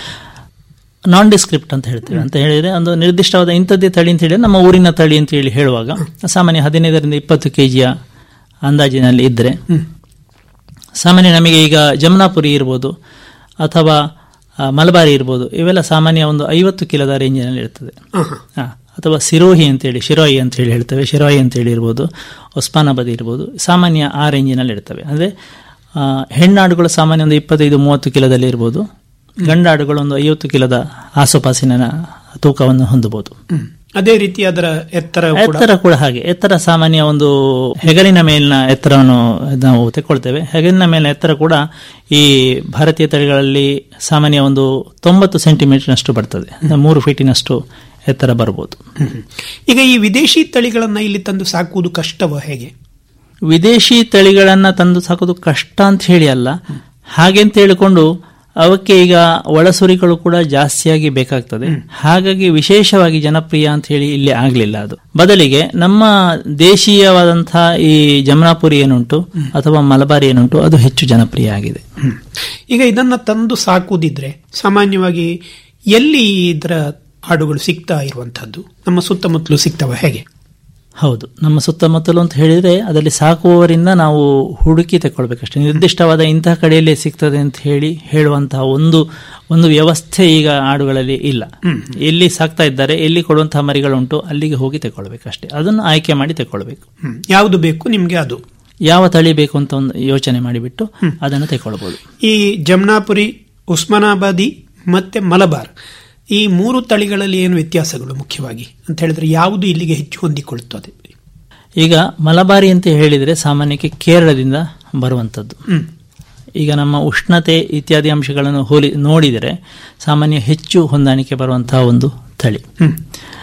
ನಾನ್ ಡಿಸ್ಕ್ರಿಪ್ಟ್ ಅಂತ ಹೇಳ್ತೇವೆ ಅಂತ ಹೇಳಿದ್ರೆ ಒಂದು ನಿರ್ದಿಷ್ಟವಾದ ಇಂಥದ್ದೇ ತಳಿ ಅಂತ ಹೇಳಿ ನಮ್ಮ ಊರಿನ ತಳಿ ಅಂತ ಹೇಳಿ ಹೇಳುವಾಗ ಸಾಮಾನ್ಯ ಹದಿನೈದರಿಂದ ಇಪ್ಪತ್ತು ಕೆಜಿಯ ಅಂದಾಜಿನಲ್ಲಿ ಇದ್ರೆ ಸಾಮಾನ್ಯ ನಮಗೆ ಈಗ ಜಮ್ನಾಪುರಿ ಇರ್ಬೋದು ಅಥವಾ ಆ, ಮಲಬಾರಿ ಇರ್ಬೋದು ಇವೆಲ್ಲ ಸಾಮಾನ್ಯ ಒಂದು ಐವತ್ತು ಕಿಲೋದ ರೇಂಜಿನಲ್ಲಿ ಇರ್ತದೆ ಆಹಾ. ಹಾ, ಅಥವಾ ಸಿರೋಹಿ ಅಂತೇಳಿ ಶಿರೋಯಿ ಅಂತ ಹೇಳಿ ಹೇಳ್ತೇವೆ ಶಿರೋಯಿ ಅಂತೇಳಿ ಇರ್ಬೋದು ಒಸ್ಮಾನಾಬಾದ್ ಇರ್ಬೋದು ಸಾಮಾನ್ಯ ಆ ರೇಂಜಿನಲ್ಲಿ ಇರ್ತವೆ ಅಂದರೆ ಆ, ಹೆಣ್ಣಾಡುಗಳು ಸಾಮಾನ್ಯ ಒಂದು ಇಪ್ಪತ್ತೈದು ಮೂವತ್ತು ಕಿಲೋದಲ್ಲಿ ಇರ್ಬೋದು ಗಂಡಾಡುಗಳು ಒಂದು ಐವತ್ತು ಕಿಲೋದ ಆಸುಪಾಸಿನ ತೂಕವನ್ನು ಹೊಂದಬಹುದು ಹ್ಮ್. ಅದೇ ರೀತಿ ಅದರ ಎತ್ತರ ಕೂಡ ಎತ್ತರ ಕೂಡ ಹಾಗೆ ಎತ್ತರ ಸಾಮಾನ್ಯ ಒಂದು ಹೆಗಲಿನ ಮೇಲಿನ ಎತ್ತರವನ್ನು ನಾವು ತೆಕ್ಕೊಳ್ತೇವೆ ಹೆಗಲಿನ ಮೇಲಿನ ಎತ್ತರ ಕೂಡ ಈ ಭಾರತೀಯ ತಳಿಗಳಲ್ಲಿ ಸಾಮಾನ್ಯ ಒಂದು ತೊಂಬತ್ತು ಸೆಂಟಿಮೀಟರ್ನಷ್ಟು ಬರ್ತದೆ ಅಂದ್ರೆ ಮೂರು ಫೀಟಿನಷ್ಟು ಎತ್ತರ ಬರ್ಬೋದು ಹ್ಮ್. ಈಗ ಈ ವಿದೇಶಿ ತಳಿಗಳನ್ನ ಇಲ್ಲಿ ತಂದು ಸಾಕುವುದು ಕಷ್ಟವ ಹೇಗೆ ವಿದೇಶಿ ತಳಿಗಳನ್ನ ತಂದು ಸಾಕೋದು ಕಷ್ಟ ಅಂತ ಹೇಳಿ ಅಲ್ಲ ಹಾಗೆಂತ ಹೇಳಿಕೊಂಡು ಅವಕ್ಕೆ ಈಗ ಒಳಸುರಿಗಳು ಕೂಡ ಜಾಸ್ತಿಯಾಗಿ ಬೇಕಾಗ್ತದೆ ಹಾಗಾಗಿ ವಿಶೇಷವಾಗಿ ಜನಪ್ರಿಯ ಅಂತ ಹೇಳಿ ಇಲ್ಲಿ ಆಗ್ಲಿಲ್ಲ ಅದು ಬದಲಿಗೆ ನಮ್ಮ ದೇಶೀಯವಾದಂತಹ ಈ ಜಮನಾಪುರಿ ಏನುಂಟು ಅಥವಾ ಮಲಬಾರಿ ಏನುಂಟು ಅದು ಹೆಚ್ಚು ಜನಪ್ರಿಯ ಆಗಿದೆ ಹ್ಮ್. ಈಗ ಇದನ್ನ ತಂದು ಸಾಕುವುದಿದ್ರೆ ಸಾಮಾನ್ಯವಾಗಿ ಎಲ್ಲಿ ಇದರ ಹಾಡುಗಳು ಸಿಗ್ತಾ ಇರುವಂತಹದ್ದು ನಮ್ಮ ಸುತ್ತಮುತ್ತಲು ಸಿಗ್ತವ ಹೇಗೆ ಹೌದು ನಮ್ಮ ಸುತ್ತಮುತ್ತಲು ಅಂತ ಹೇಳಿದ್ರೆ ಅದರಲ್ಲಿ ಸಾಕುವವರಿಂದ ನಾವು ಹುಡುಕಿ ತಗೊಳ್ಬೇಕಷ್ಟೇ ನಿರ್ದಿಷ್ಟವಾದ ಇಂತಹ ಕಡೆಯಲ್ಲೇ ಸಿಗ್ತದೆ ಅಂತ ಹೇಳಿ ಹೇಳುವಂತಹ ಒಂದು ಒಂದು ವ್ಯವಸ್ಥೆ ಈಗ ಆಡುಗಳಲ್ಲಿ ಇಲ್ಲ ಎಲ್ಲಿ ಸಾಕ್ತಾ ಇದ್ದಾರೆ ಎಲ್ಲಿ ಕೊಡುವಂತಹ ಮರಿಗಳುಂಟು ಅಲ್ಲಿಗೆ ಹೋಗಿ ತಗೊಳ್ಬೇಕಷ್ಟೇ ಅದನ್ನು ಆಯ್ಕೆ ಮಾಡಿ ತಗೊಳ್ಬೇಕು ಹ್ಮ್. ಯಾವುದು ಬೇಕು ನಿಮ್ಗೆ ಅದು ಯಾವ ತಳಿ ಬೇಕು ಅಂತ ಒಂದು ಯೋಚನೆ ಮಾಡಿಬಿಟ್ಟು ಅದನ್ನು ತಗೊಳ್ಬಹುದು ಈ ಜಮ್ನಾಪುರಿ ಉಸ್ಮಾನಾಬಾದಿ ಮತ್ತೆ ಮಲಬಾರ್ ಈ ಮೂರು ತಳಿಗಳಲ್ಲಿ ಏನು ವ್ಯತ್ಯಾಸಗಳು ಮುಖ್ಯವಾಗಿ ಅಂತ ಹೇಳಿದ್ರೆ ಯಾವುದು ಇಲ್ಲಿಗೆ ಹೆಚ್ಚು ಹೊಂದಿಕೊಳ್ಳುತ್ತದೆ ಈಗ ಮಲಬಾರಿ ಅಂತ ಹೇಳಿದರೆ ಸಾಮಾನ್ಯಕ್ಕೆ ಕೇರಳದಿಂದ ಬರುವಂಥದ್ದು ಹ್ಮ್. ಈಗ ನಮ್ಮ ಉಷ್ಣತೆ ಇತ್ಯಾದಿ ಅಂಶಗಳನ್ನು ಹೋಲಿ ನೋಡಿದರೆ ಸಾಮಾನ್ಯ ಹೆಚ್ಚು ಹೊಂದಾಣಿಕೆ ಬರುವಂತಹ ಒಂದು ತಳಿ ಹ್ಮ್.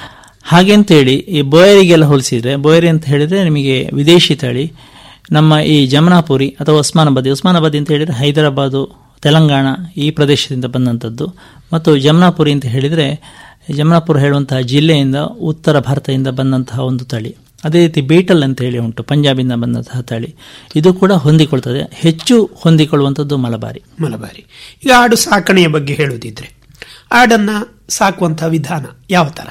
ಹಾಗೆಂತೇಳಿ ಈ ಬೋಯರಿಗೆಲ್ಲ ಹೋಲಿಸಿದ್ರೆ ಬೋಯರಿ ಅಂತ ಹೇಳಿದ್ರೆ ನಿಮಗೆ ವಿದೇಶಿ ತಳಿ ನಮ್ಮ ಈ ಜಮನಾಪುರಿ ಅಥವಾ ಉಸ್ಮಾನಾಬಾದಿ ಉಸ್ಮಾನಾಬಾದಿ ಅಂತ ಹೇಳಿದ್ರೆ ಹೈದರಾಬಾದು ತೆಲಂಗಾಣ ಈ ಪ್ರದೇಶದಿಂದ ಬಂದಂಥದ್ದು ಮತ್ತು ಜಮನಾಪುರಿ ಅಂತ ಹೇಳಿದರೆ ಜಮನಾಪುರ ಹೇಳುವಂತಹ ಜಿಲ್ಲೆಯಿಂದ ಉತ್ತರ ಭಾರತದಿಂದ ಬಂದಂತಹ ಒಂದು ತಳಿ ಅದೇ ರೀತಿ ಬೀಟಲ್ ಅಂತ ಹೇಳಿ ಉಂಟು ಪಂಜಾಬಿಂದ ಬಂದಂತಹ ತಳಿ ಇದು ಕೂಡ ಹೊಂದಿಕೊಳ್ತದೆ ಹೆಚ್ಚು ಹೊಂದಿಕೊಳ್ಳುವಂಥದ್ದು ಮಲಬಾರಿ ಮಲಬಾರಿ ಈಗ ಆಡು ಸಾಕಣೆಯ ಬಗ್ಗೆ ಹೇಳುವುದಿದ್ರೆ ಆಡನ್ನ ಸಾಕುವಂತಹ ವಿಧಾನ ಯಾವ ತರ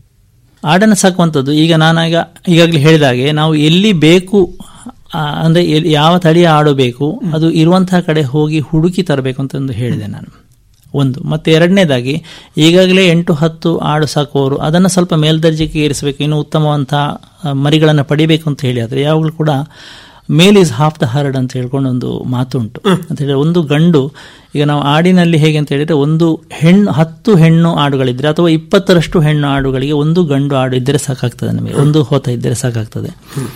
ಆಡನ್ನು ಸಾಕುವಂಥದ್ದು ಈಗ ನಾನಾಗ ಈಗಾಗಲೇ ಹೇಳಿದ ಹಾಗೆ ನಾವು ಎಲ್ಲಿ ಬೇಕು ಆ, ಅಂದ್ರೆ ಎಲ್ಲಿ- ಯಾವ ತಳಿಯ ಆಡು ಬೇಕು ಅದು ಇರುವಂತಹ ಕಡೆ ಹೋಗಿ ಹುಡುಕಿ ತರಬೇಕು ಅಂತ ಒಂದು ಹೇಳಿದೆ ನಾನು ಒಂದು ಮತ್ತೆ ಎರಡನೇದಾಗಿ ಈಗಾಗಲೇ ಎಂಟು ಹತ್ತು ಆಡು ಸಾಕುವವರು ಅದನ್ನು ಸ್ವಲ್ಪ ಮೇಲ್ದರ್ಜೆಗೆ ಏರಿಸಬೇಕು ಇನ್ನು ಉತ್ತಮವಂತಹ ಆ, ಮರಿಗಳನ್ನು ಪಡಿಬೇಕು ಅಂತ ಹೇಳಿ ಆದರೆ ಯಾವಾಗಲೂ ಕೂಡ male is half the herd ಅಂತ ಹೇಳ್ಕೊಂಡು ಒಂದು ಮಾತುಂಟು ಅಂತ ಹೇಳಿದ್ರೆ ಒಂದು ಗಂಡು ಈಗ ನಾವು ಆಡಿನಲ್ಲಿ ಹೇಗೆ ಅಂತ ಹೇಳಿದ್ರೆ ಒಂದು ಹೆಣ್ಣು ಹತ್ತು ಹೆಣ್ಣು ಆಡುಗಳಿದ್ರೆ ಅಥವಾ ಇಪ್ಪತ್ತರಷ್ಟು ಹೆಣ್ಣು ಆಡುಗಳಿಗೆ ಒಂದು ಗಂಡು ಆಡು ಇದ್ದರೆ ಸಾಕಾಗ್ತದೆ ನಮಗೆ ಒಂದು ಹೋತ ಇದ್ದರೆ ಸಾಕಾಗ್ತದೆ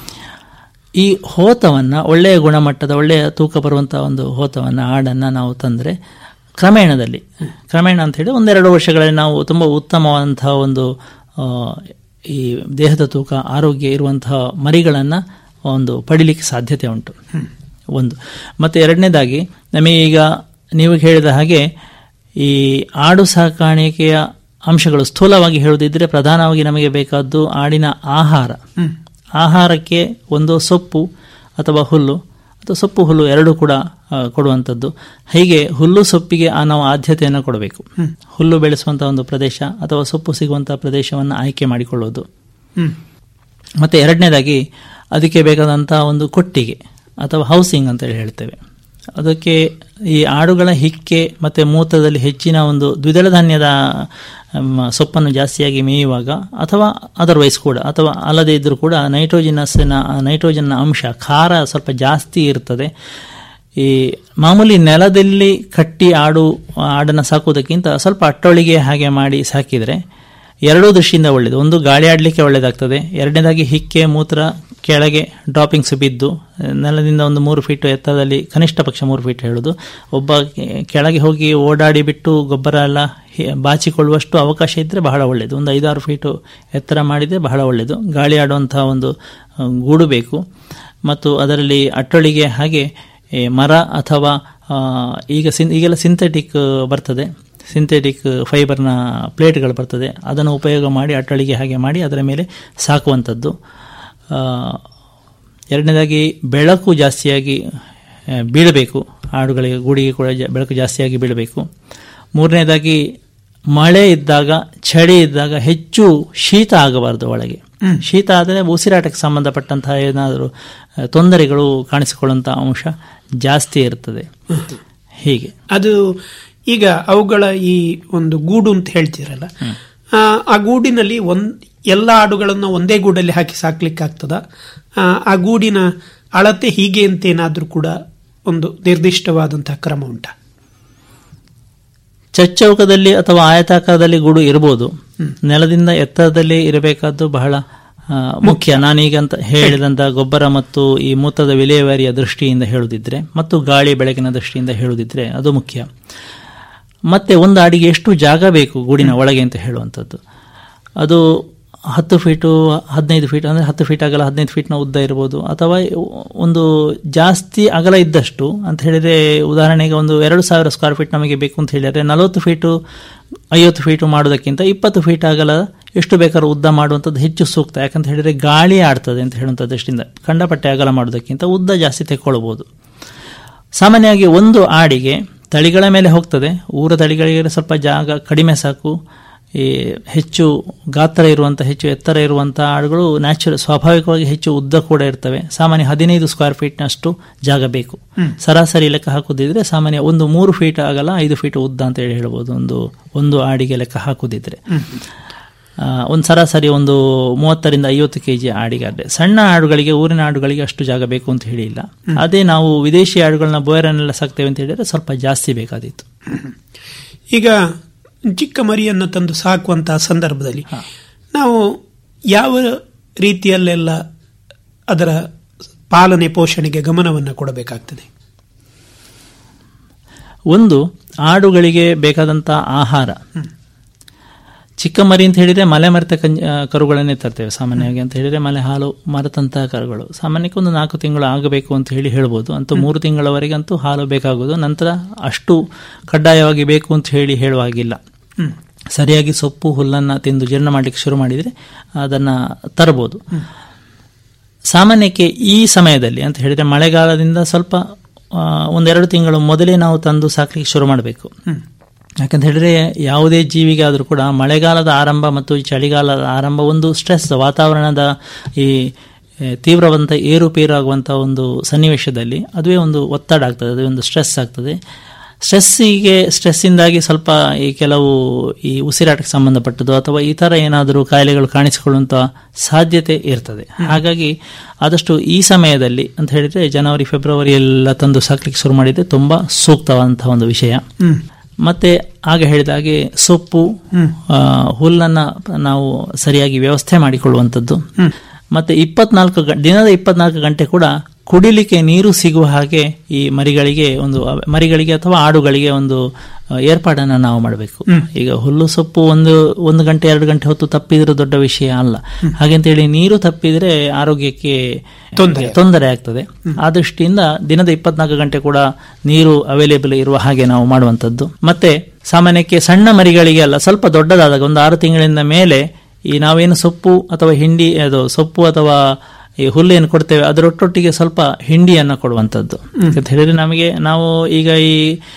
ಈ ಹೋತವನ್ನ ಒಳ್ಳೆಯ ಗುಣಮಟ್ಟದ ಒಳ್ಳೆಯ ತೂಕ ಬರುವಂತಹ ಒಂದು ಹೋತವನ್ನ ಆಡನ್ನ ನಾವು ತಂದ್ರೆ ಕ್ರಮೇಣದಲ್ಲಿ ಕ್ರಮೇಣ ಅಂತ ಹೇಳಿ ಒಂದೆರಡು ವರ್ಷಗಳಲ್ಲಿ ನಾವು ತುಂಬ ಉತ್ತಮವಾದಂತಹ ಒಂದು ಆ, ಈ ದೇಹದ ತೂಕ ಆರೋಗ್ಯ ಇರುವಂತಹ ಮರಿಗಳನ್ನ ಒಂದು ಪಡಿಲಿಕ್ಕೆ ಸಾಧ್ಯತೆ ಉಂಟು ಒಂದು ಮತ್ತೆ ಎರಡನೇದಾಗಿ ನಮಗೆ ಈಗ ನೀವು ಹೇಳಿದ ಹಾಗೆ ಈ ಆಡು ಸಾಕಾಣಿಕೆಯ ಅಂಶಗಳು ಸ್ಥೂಲವಾಗಿ ಹೇಳುದಿದ್ರೆ ಪ್ರಧಾನವಾಗಿ ನಮಗೆ ಬೇಕಾದ್ದು ಆಡಿನ ಆಹಾರ ಆಹಾರಕ್ಕೆ ಒಂದು ಸೊಪ್ಪು ಅಥವಾ ಹುಲ್ಲು ಅಥವಾ ಸೊಪ್ಪು ಹುಲ್ಲು ಎರಡೂ ಕೂಡ ಆ, ಕೊಡುವಂಥದ್ದು ಹೀಗೆ ಹುಲ್ಲು ಸೊಪ್ಪಿಗೆ ಆ ನಾವು ಆದ್ಯತೆಯನ್ನು ಕೊಡಬೇಕು ಹುಲ್ಲು ಬೆಳೆಸುವಂತಹ ಒಂದು ಪ್ರದೇಶ ಅಥವಾ ಸೊಪ್ಪು ಸಿಗುವಂತಹ ಪ್ರದೇಶವನ್ನು ಆಯ್ಕೆ ಮಾಡಿಕೊಳ್ಳೋದು ಹ್ಮ್. ಮತ್ತೆ ಎರಡನೇದಾಗಿ ಅದಕ್ಕೆ ಬೇಕಾದಂತಹ ಒಂದು ಕೊಟ್ಟಿಗೆ ಅಥವಾ ಹೌಸಿಂಗ್ ಅಂತ ಹೇಳಿ ಹೇಳ್ತೇವೆ ಅದಕ್ಕೆ ಈ ಆಡುಗಳ ಹಿಕ್ಕೆ ಮತ್ತೆ ಮೂತ್ರದಲ್ಲಿ ಹೆಚ್ಚಿನ ಒಂದು ದ್ವಿದಳ ಧಾನ್ಯದ ಮ್, ಸೊಪ್ಪನ್ನು ಜಾಸ್ತಿಯಾಗಿ ಮೇಯುವಾಗ ಅಥವಾ ಅದರ್ವೈಸ್ ಕೂಡ ಅಥವಾ ಅಲ್ಲದೆ ಇದ್ರೂ ಕೂಡ ನೈಟ್ರೋಜಿನಸ್ನ ನೈಟ್ರೋಜನ್ನ ಅಂಶ ಖಾರ ಸ್ವಲ್ಪ ಜಾಸ್ತಿ ಇರ್ತದೆ ಈ ಮಾಮೂಲಿ ನೆಲದಲ್ಲಿ ಕಟ್ಟಿ ಆಡು ಆಡನ್ನು ಸಾಕುವುದಕ್ಕಿಂತ ಸ್ವಲ್ಪ ಅಟ್ಟೊಳಿಗೆ ಹಾಗೆ ಮಾಡಿ ಸಾಕಿದರೆ ಎರಡೂ ದೃಷ್ಟಿಯಿಂದ ಒಳ್ಳೆಯದು ಒಂದು ಗಾಳಿ ಆಡಲಿಕ್ಕೆ ಒಳ್ಳೆಯದಾಗ್ತದೆ ಎರಡನೇದಾಗಿ ಹಿಕ್ಕೆ ಮೂತ್ರ ಕೆಳಗೆ ಡ್ರಾಪಿಂಗ್ಸ್ ಬಿದ್ದು ನೆಲದಿಂದ ಒಂದು ಮೂರು ಫೀಟ್ ಎತ್ತರದಲ್ಲಿ ಕನಿಷ್ಠ ಪಕ್ಷ ಮೂರು ಫೀಟ್ ಹೇಳೋದು ಒಬ್ಬ ಕೆ- ಕೆಳಗೆ ಹೋಗಿ ಓಡಾಡಿ ಬಿಟ್ಟು ಗೊಬ್ಬರ ಎಲ್ಲ ಹಿ- ಬಾಚಿಕೊಳ್ಳುವಷ್ಟು ಅವಕಾಶ ಇದ್ದರೆ ಬಹಳ ಒಳ್ಳೆಯದು ಒಂದು ಐದಾರು ಫೀಟು ಎತ್ತರ ಮಾಡಿದರೆ ಬಹಳ ಒಳ್ಳೆಯದು ಗಾಳಿ ಆಡುವಂತಹ ಒಂದು ಆ, ಗೂಡು ಬೇಕು ಮತ್ತು ಅದರಲ್ಲಿ ಅಟ್ಟೊಳಿಗೆ ಹಾಗೆ ಈ ಮರ ಅಥವಾ ಆ, ಈಗ ಸಿನ್ ಈಗೆಲ್ಲ ಸಿಂಥೆಟಿಕ್ ಬರ್ತದೆ ಸಿಂಥೆಟಿಕ್ ಫೈಬರ್ನ ಪ್ಲೇಟ್ಗಳು ಬರ್ತದೆ ಅದನ್ನು ಉಪಯೋಗ ಮಾಡಿ ಅಟ್ಟಳಿಗೆ ಹಾಗೆ ಮಾಡಿ ಅದರ ಮೇಲೆ ಸಾಕುವಂಥದ್ದು ಆ, ಎರಡನೇದಾಗಿ ಬೆಳಕು ಜಾಸ್ತಿಯಾಗಿ ಆ, ಬೀಳಬೇಕು ಆಡುಗಳಿಗೆ ಗೂಡಿಗೆ ಕೂಡ ಜ- ಬೆಳಕು ಜಾಸ್ತಿಯಾಗಿ ಬೀಳಬೇಕು ಮೂರನೇದಾಗಿ ಮಳೆ ಇದ್ದಾಗ ಚಳಿ ಇದ್ದಾಗ ಹೆಚ್ಚು ಶೀತ ಆಗಬಾರದು ಒಳಗೆ ಶೀತ ಆದರೆ ಉಸಿರಾಟಕ್ಕೆ ಸಂಬಂಧಪಟ್ಟಂತಹ ಏನಾದರೂ ಆ, ತೊಂದರೆಗಳು ಕಾಣಿಸಿಕೊಳ್ಳುವಂತಹ ಅಂಶ ಜಾಸ್ತಿ ಇರ್ತದೆ ಹೀಗೆ ಅದು ಈಗ ಅವುಗಳ ಈ ಒಂದು ಗೂಡು ಅಂತ ಹೇಳ್ತೀರಲ್ಲ ಆ, ಆ ಗೂಡಿನಲ್ಲಿ ಒಂದ್ ಎಲ್ಲ ಆಡುಗಳನ್ನು ಒಂದೇ ಗೂಡಲ್ಲಿ ಹಾಕಿ ಸಾಕ್ಲಿಕ್ಕೆ ಆಗ್ತದ ಆ ಗೂಡಿನ ಅಳತೆ ಹೀಗೆ ಅಂತೇನಾದ್ರೂ ಕೂಡ ಒಂದು ನಿರ್ದಿಷ್ಟವಾದಂತಹ ಕ್ರಮ ಉಂಟಾ ಚಚ್ಚೌಕದಲ್ಲಿ ಅಥವಾ ಆಯತಾಕಾರದಲ್ಲಿ ಗೂಡು ಇರಬಹುದು ನೆಲದಿಂದ ಎತ್ತರದಲ್ಲಿ ಇರಬೇಕಾದ್ದು ಬಹಳ ಆ, ಮುಖ್ಯ ನಾನೀಗ ಅಂತ ಹೇಳಿದಂತ ಗೊಬ್ಬರ ಮತ್ತು ಈ ಮೂತ್ರದ ವಿಲೇವಾರಿಯ ದೃಷ್ಟಿಯಿಂದ ಹೇಳುದಿದ್ರೆ ಮತ್ತು ಗಾಳಿ ಬೆಳಕಿನ ದೃಷ್ಟಿಯಿಂದ ಹೇಳುದಿದ್ರೆ ಅದು ಮುಖ್ಯ ಮತ್ತೆ ಒಂದು ಆಡಿಗೆ ಎಷ್ಟು ಜಾಗ ಬೇಕು ಗೂಡಿನ ಒಳಗೆ ಅಂತ ಹೇಳುವಂಥದ್ದು ಅದು ಹತ್ತು ಫೀಟು ಹದಿನೈದು ಫೀಟ್ ಅಂದರೆ ಹತ್ತು ಫೀಟ್ ಅಗಲ ಹದಿನೈದು ಫೀಟ್ನ ಉದ್ದ ಇರ್ಬೋದು ಅಥವಾ ಒಂದು ಜಾಸ್ತಿ ಅಗಲ ಇದ್ದಷ್ಟು ಅಂತ ಹೇಳಿದರೆ ಉದಾಹರಣೆಗೆ ಒಂದು ಎರಡು ಸಾವಿರ ಸ್ಕ್ವೇರ್ ಫೀಟ್ ನಮಗೆ ಬೇಕು ಅಂತ ಹೇಳಿದರೆ ನಲವತ್ತು ಫೀಟು ಐವತ್ತು ಫೀಟು ಮಾಡೋದಕ್ಕಿಂತ ಇಪ್ಪತ್ತು ಫೀಟ್ ಅಗಲ ಎಷ್ಟು ಬೇಕಾದ್ರೂ ಉದ್ದ ಮಾಡುವಂಥದ್ದು ಹೆಚ್ಚು ಸೂಕ್ತ ಯಾಕಂತ ಹೇಳಿದರೆ ಗಾಳಿ ಆಡ್ತದೆ ಅಂತ ಹೇಳುವಂಥ ದೃಷ್ಟಿಯಿಂದ ಕಂಡಪಟ್ಟೆ ಅಗಲ ಮಾಡೋದಕ್ಕಿಂತ ಉದ್ದ ಜಾಸ್ತಿ ತೆಕ್ಕೊಳ್ಬೋದು ಸಾಮಾನ್ಯವಾಗಿ ಒಂದು ಆಡಿಗೆ ತಳಿಗಳ ಮೇಲೆ ಹೋಗ್ತದೆ ಊರ ತಳಿಗಳಿಗೆ ಸ್ವಲ್ಪ ಜಾಗ ಕಡಿಮೆ ಸಾಕು ಈ ಹೆಚ್ಚು ಗಾತ್ರ ಇರುವಂಥ ಹೆಚ್ಚು ಎತ್ತರ ಇರುವಂಥ ಆಡುಗಳು ನ್ಯಾಚುರಲ್ ಸ್ವಾಭಾವಿಕವಾಗಿ ಹೆಚ್ಚು ಉದ್ದ ಕೂಡ ಇರ್ತವೆ ಸಾಮಾನ್ಯ ಹದಿನೈದು ಸ್ಕ್ವೇರ್ ಫೀಟ್ನಷ್ಟು ಜಾಗ ಬೇಕು ಸರಾಸರಿ ಲೆಕ್ಕ ಹಾಕುದಿದ್ರೆ ಸಾಮಾನ್ಯ ಒಂದು ಮೂರು ಫೀಟ್ ಆಗಲ್ಲ ಐದು ಫೀಟ್ ಉದ್ದ ಅಂತ ಹೇಳಿ ಹೇಳ್ಬೋದು ಒಂದು ಒಂದು ಆಡಿಗೆ ಲೆಕ್ಕ ಹಾಕುದಿದ್ರೆ ಆ, ಒಂದು ಸರಾಸರಿ ಒಂದು ಮೂವತ್ತರಿಂದ ಐವತ್ತು ಕೆ ಜಿ ಆಡಿಗಾದ್ರೆ ಸಣ್ಣ ಆಡುಗಳಿಗೆ ಊರಿನ ಆಡುಗಳಿಗೆ ಅಷ್ಟು ಜಾಗ ಬೇಕು ಅಂತ ಹೇಳಿಲ್ಲ ಅದೇ ನಾವು ವಿದೇಶಿ ಆಡುಗಳನ್ನ ಬೋಯರನ್ನೆಲ್ಲ ಸಾಕ್ತೇವೆ ಅಂತ ಹೇಳಿದ್ರೆ ಸ್ವಲ್ಪ ಜಾಸ್ತಿ ಬೇಕಾದೀತು ಈಗ ಚಿಕ್ಕ ಮರಿಯನ್ನು ತಂದು ಸಾಕುವಂತಹ ಸಂದರ್ಭದಲ್ಲಿ ನಾವು ಯಾವ ರೀತಿಯಲ್ಲೆಲ್ಲ ಅದರ ಪಾಲನೆ ಪೋಷಣೆಗೆ ಗಮನವನ್ನು ಕೊಡಬೇಕಾಗ್ತದೆ ಒಂದು ಆಡುಗಳಿಗೆ ಬೇಕಾದಂತ ಆಹಾರ ಚಿಕ್ಕ ಮರಿ ಅಂತ ಹೇಳಿದ್ರೆ ಮಲೆ ಮರೆತ ಕಂಜ ಆ, ಕರುಗಳನ್ನೇ ತರ್ತೇವೆ ಸಾಮಾನ್ಯವಾಗಿ ಅಂತ ಹೇಳಿದ್ರೆ ಮಲೆ ಹಾಲು ಮರೆತಂತಹ ಕರುಗಳು ಸಾಮಾನ್ಯಕ್ಕೆ ಒಂದು ನಾಲ್ಕು ತಿಂಗಳು ಆಗಬೇಕು ಅಂತ ಹೇಳಿ ಹೇಳ್ಬೋದು ಅಂತೂ ಮೂರು ತಿಂಗಳವರೆಗೆ ಅಂತೂ ಹಾಲು ಬೇಕಾಗೋದು ನಂತರ ಅಷ್ಟು ಕಡ್ಡಾಯವಾಗಿ ಬೇಕು ಅಂತ ಹೇಳಿ ಹೇಳುವಾಗಿಲ್ಲ ಸರಿಯಾಗಿ ಸೊಪ್ಪು ಹುಲ್ಲನ್ನ ತಿಂದು ಜೀರ್ಣ ಮಾಡಲಿಕ್ಕೆ ಶುರು ಮಾಡಿದರೆ ಅದನ್ನ ತರಬಹುದು ಸಾಮಾನ್ಯಕ್ಕೆ ಈ ಸಮಯದಲ್ಲಿ ಅಂತ ಹೇಳಿದ್ರೆ ಮಳೆಗಾಲದಿಂದ ಸ್ವಲ್ಪ ಆ, ಒಂದೆರಡು ತಿಂಗಳು ಮೊದಲೇ ನಾವು ತಂದು ಸಾಕಲಿಕ್ಕೆ ಶುರು ಮಾಡಬೇಕು ಯಾಕಂತ ಹೇಳಿದ್ರೆ ಯಾವುದೇ ಜೀವಿಗೆ ಆದರೂ ಕೂಡ ಮಳೆಗಾಲದ ಆರಂಭ ಮತ್ತು ಈ ಚಳಿಗಾಲದ ಆರಂಭ ಒಂದು ಸ್ಟ್ರೆಸ್ ವಾತಾವರಣದ ಈ ಏ, ತೀವ್ರವಂತ ಏರುಪೇರು ಆಗುವಂಥ ಒಂದು ಸನ್ನಿವೇಶದಲ್ಲಿ ಅದುವೇ ಒಂದು ಒತ್ತಡ ಆಗ್ತದೆ ಅದುವೇ ಒಂದು ಸ್ಟ್ರೆಸ್ ಆಗ್ತದೆ ಸ್ಟ್ರೆಸ್ಸಿಗೆ ಸ್ಟ್ರೆಸ್ಸಿಂದಾಗಿ ಸ್ವಲ್ಪ ಈ ಕೆಲವು ಈ ಉಸಿರಾಟಕ್ಕೆ ಸಂಬಂಧಪಟ್ಟದ್ದು ಅಥವಾ ಈ ಥರ ಏನಾದರೂ ಕಾಯಿಲೆಗಳು ಕಾಣಿಸಿಕೊಳ್ಳುವಂಥ ಸಾಧ್ಯತೆ ಇರ್ತದೆ ಹಾಗಾಗಿ ಆದಷ್ಟು ಈ ಸಮಯದಲ್ಲಿ ಅಂತ ಹೇಳಿದ್ರೆ ಜನವರಿ ಫೆಬ್ರವರಿ ಎಲ್ಲ ತಂದು ಸಾಕ್ಲಿಕ್ಕೆ ಶುರು ಮಾಡಿದ್ರೆ ತುಂಬಾ ಸೂಕ್ತವಾದಂತಹ ಒಂದು ವಿಷಯ ಮತ್ತೆ ಆಗ ಹೇಳಿದ ಹಾಗೆ ಸೊಪ್ಪು ಆ, ಹುಲ್ಲನ್ನ ನಾವು ಸರಿಯಾಗಿ ವ್ಯವಸ್ಥೆ ಮಾಡಿಕೊಳ್ಳುವಂಥದ್ದು ಮತ್ತೆ ಇಪ್ಪತ್ನಾಲ್ಕು ಗ- ದಿನದ ಇಪ್ಪತ್ನಾಲ್ಕು ಗಂಟೆ ಕೂಡ ಕುಡಿಲಿಕ್ಕೆ ನೀರು ಸಿಗುವ ಹಾಗೆ ಈ ಮರಿಗಳಿಗೆ ಒಂದು ಅವ- ಮರಿಗಳಿಗೆ ಅಥವಾ ಆಡುಗಳಿಗೆ ಒಂದು ಆ, ಏರ್ಪಾಡನ್ನ ನಾವು ಮಾಡಬೇಕು ಈಗ ಹುಲ್ಲು ಸೊಪ್ಪು ಒಂದು ಒಂದು ಗಂಟೆ ಎರಡು ಗಂಟೆ ಹೊತ್ತು ತಪ್ಪಿದ್ರೆ ದೊಡ್ಡ ವಿಷಯ ಅಲ್ಲ ಹಾಗೆಂತೇಳಿ ನೀರು ತಪ್ಪಿದ್ರೆ ಆರೋಗ್ಯಕ್ಕೆ ತೊಂದರೆ. ತೊಂದರೆ ಆಗ್ತದೆ ಆ ದೃಷ್ಟಿಯಿಂದ ದಿನದ ಇಪ್ಪತ್ನಾಲ್ಕು ಗಂಟೆ ಕೂಡ ನೀರು ಅವೈಲೇಬಲ್ ಇರುವ ಹಾಗೆ ನಾವು ಮಾಡುವಂಥದ್ದು ಮತ್ತೆ ಸಾಮಾನ್ಯಕ್ಕೆ ಸಣ್ಣ ಮರಿಗಳಿಗೆ ಅಲ್ಲ ಸ್ವಲ್ಪ ದೊಡ್ಡದಾದಾಗ ಒಂದು ಆರು ತಿಂಗಳಿಂದ ಮೇಲೆ ಈ ನಾವೇನು ಸೊಪ್ಪು ಅಥವಾ ಹಿಂಡಿ ಅದು ಸೊಪ್ಪು ಅಥವಾ ಈ ಹುಲ್ಲೇನು ಕೊಡ್ತೇವೆ ಅದರೊಟ್ಟೊಟ್ಟಿಗೆ ಸ್ವಲ್ಪ ಹಿಂಡಿಯನ್ನು ಕೊಡುವಂಥದ್ದು ಅಂತ ಹೇಳಿದ್ರೆ ನಮಗೆ ನಾವು ಈಗ ಈ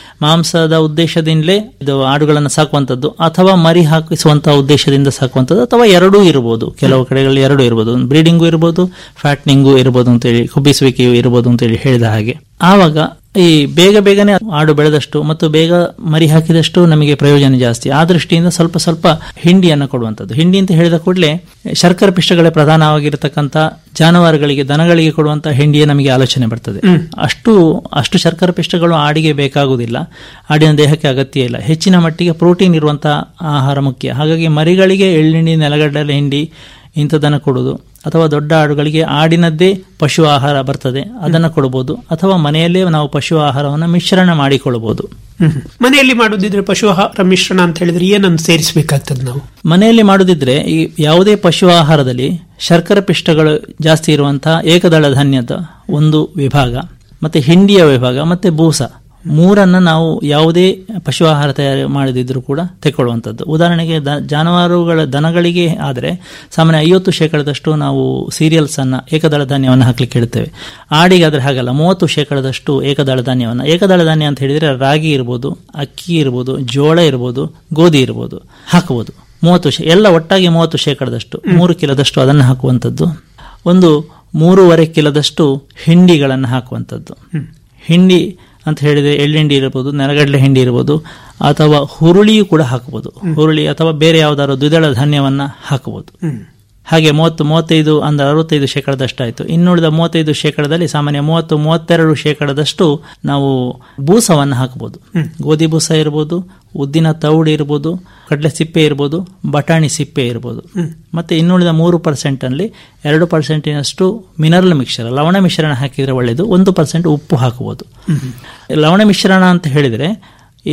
ಮಾಂಸದ ಉದ್ದೇಶದಿಂದಲೇ ಇದು ಆಡುಗಳನ್ನು ಸಾಕುವಂಥದ್ದು ಅಥವಾ ಮರಿ ಹಾಕಿಸುವಂತಹ ಉದ್ದೇಶದಿಂದ ಸಾಕುವಂಥದ್ದು ಅಥವಾ ಎರಡೂ ಇರಬಹುದು ಕೆಲವು ಕಡೆಗಳಲ್ಲಿ ಎರಡೂ ಇರಬಹುದು ಬ್ರೀಡಿಂಗು ಇರಬಹುದು ಫ್ಯಾಟ್ನಿಂಗು ಇರಬಹುದು ಅಂತೇಳಿ ಕೊಬ್ಬಿಸುವಿಕೆಯು ಇರಬಹುದು ಅಂತೇಳಿ ಹೇಳಿದ ಹಾಗೆ ಆವಾಗ ಈ ಬೇಗ ಬೇಗನೆ ಆಡು ಬೆಳೆದಷ್ಟು ಮತ್ತು ಬೇಗ ಮರಿ ಹಾಕಿದಷ್ಟು ನಮಗೆ ಪ್ರಯೋಜನ ಜಾಸ್ತಿ ಆ ದೃಷ್ಟಿಯಿಂದ ಸ್ವಲ್ಪ ಸ್ವಲ್ಪ ಹಿಂಡಿಯನ್ನು ಕೊಡುವಂಥದ್ದು ಹಿಂಡಿ ಅಂತ ಹೇಳಿದ ಕೂಡಲೇ ಶರ್ಕರ ಪಿಷ್ಟಗಳೇ ಪ್ರಧಾನವಾಗಿರತಕ್ಕಂಥ ಜಾನುವಾರುಗಳಿಗೆ ದನಗಳಿಗೆ ಕೊಡುವಂತ ಹಿಂಡಿಯೇ ನಮಗೆ ಆಲೋಚನೆ ಬರ್ತದೆ ಅಷ್ಟು ಅಷ್ಟು ಶರ್ಕರ ಪಿಷ್ಟಗಳು ಆಡಿಗೆ ಬೇಕಾಗುವುದಿಲ್ಲ ಆಡಿನ ದೇಹಕ್ಕೆ ಅಗತ್ಯ ಇಲ್ಲ ಹೆಚ್ಚಿನ ಮಟ್ಟಿಗೆ ಪ್ರೋಟೀನ್ ಇರುವಂತಹ ಆಹಾರ ಮುಖ್ಯ ಹಾಗಾಗಿ ಮರಿಗಳಿಗೆ ಎಳ್ಳಿಂಡಿ ನೆಲಗಡ್ಡಲೆ ಹಿಂಡಿ ಇಂಥದನ್ನು ಕೊಡುವುದು ಅಥವಾ ದೊಡ್ಡ ಆಡುಗಳಿಗೆ ಆಡಿನದ್ದೇ ಪಶು ಆಹಾರ ಬರ್ತದೆ ಅದನ್ನು ಕೊಡಬಹುದು ಅಥವಾ ಮನೆಯಲ್ಲೇ ನಾವು ಪಶು ಆಹಾರವನ್ನು ಮಿಶ್ರಣ ಮಾಡಿಕೊಳ್ಳಬಹುದು ಮನೆಯಲ್ಲಿ ಮಾಡುದಿದ್ರೆ ಪಶು ಆಹಾರ ಮಿಶ್ರಣ ಅಂತ ಹೇಳಿದ್ರೆ ಏನನ್ನು ಸೇರಿಸಬೇಕಾಗ್ತದೆ ನಾವು ಮನೆಯಲ್ಲಿ ಮಾಡುದಿದ್ರೆ ಈ ಯಾವುದೇ ಪಶು ಆಹಾರದಲ್ಲಿ ಶರ್ಕರ ಪಿಷ್ಟಗಳು ಜಾಸ್ತಿ ಇರುವಂತಹ ಏಕದಳ ಧಾನ್ಯದ ಒಂದು ವಿಭಾಗ ಮತ್ತೆ ಹಿಂಡಿಯ ವಿಭಾಗ ಮತ್ತೆ ಬೂಸ ಮೂರನ್ನ ನಾವು ಯಾವುದೇ ಪಶು ಆಹಾರ ತಯಾರಿ ಮಾಡದಿದ್ರೂ ಕೂಡ ತೆಕ್ಕೊಳ್ಳುವಂಥದ್ದು ಉದಾಹರಣೆಗೆ ದ ಜಾನುವಾರುಗಳ ದನಗಳಿಗೆ ಆದರೆ ಸಾಮಾನ್ಯ ಐವತ್ತು ಶೇಕಡದಷ್ಟು ನಾವು ಸೀರಿಯಲ್ಸ್ ಅನ್ನ ಏಕದಳ ಧಾನ್ಯವನ್ನು ಹಾಕ್ಲಿಕ್ಕೆ ಇಡ್ತೇವೆ ಆಡಿಗಾದ್ರೆ ಹಾಗಲ್ಲ ಮೂವತ್ತು ಶೇಕಡದಷ್ಟು ಏಕದಳ ಧಾನ್ಯವನ್ನು ಏಕದಳ ಧಾನ್ಯ ಅಂತ ಹೇಳಿದ್ರೆ ರಾಗಿ ಇರ್ಬೋದು ಅಕ್ಕಿ ಇರ್ಬೋದು ಜೋಳ ಇರ್ಬೋದು ಗೋಧಿ ಇರ್ಬೋದು ಹಾಕಬಹುದು ಮೂವತ್ತು ಶೇ ಎಲ್ಲ ಒಟ್ಟಾಗಿ ಮೂವತ್ತು ಶೇಕಡದಷ್ಟು ಮೂರು ಕಿಲೋದಷ್ಟು ಅದನ್ನು ಹಾಕುವಂಥದ್ದು ಒಂದು ಮೂರುವರೆ ಕಿಲೋದಷ್ಟು ಹಿಂಡಿಗಳನ್ನು ಹಾಕುವಂಥದ್ದು ಹಿಂಡಿ ಅಂತ ಹೇಳಿದ್ರೆ ಎಳ್ಳಿಂಡಿ ಇರಬಹುದು ನೆಲಗಡಲೆ ಹಿಂಡಿ ಇರಬಹುದು ಅಥವಾ ಹುರುಳಿಯೂ ಕೂಡ ಹಾಕಬಹುದು ಹುರುಳಿ ಅಥವಾ ಬೇರೆ ಯಾವ್ದಾದ್ರು ದ್ವಿದಳ ಧಾನ್ಯವನ್ನ ಹಾಕಬಹುದು ಹಾಗೆ ಮೂವತ್ತು ಮೂವತ್ತೈದು ಅಂದ್ರೆ ಅರವತ್ತೈದು ಶೇಕಡದಷ್ಟಾಯಿತು ಇನ್ನುಳಿದ ಮೂವತ್ತೈದು ಶೇಕಡದಲ್ಲಿ ಸಾಮಾನ್ಯ ಮೂವತ್ತು ಮೂವತ್ತೆರಡು ಶೇಕಡದಷ್ಟು ನಾವು ಬೂಸವನ್ನು ಹಾಕಬಹುದು ಗೋಧಿ ಬೂಸ ಇರ್ಬೋದು ಉದ್ದಿನ ತೌಡು ಇರ್ಬೋದು ಕಡಲೆ ಸಿಪ್ಪೆ ಇರ್ಬೋದು ಬಟಾಣಿ ಸಿಪ್ಪೆ ಇರ್ಬೋದು ಮತ್ತೆ ಇನ್ನುಳಿದ ಮೂರು ಪರ್ಸೆಂಟ್ ಅಲ್ಲಿ ಎರಡು ಪರ್ಸೆಂಟಿನಷ್ಟು ಮಿನರಲ್ ಮಿಶ್ರಣ ಲವಣ ಮಿಶ್ರಣ ಹಾಕಿದ್ರೆ ಒಳ್ಳೆಯದು ಒಂದು ಪರ್ಸೆಂಟ್ ಉಪ್ಪು ಹಾಕಬಹುದು ಲವಣ ಮಿಶ್ರಣ ಅಂತ ಹೇಳಿದ್ರೆ ಈ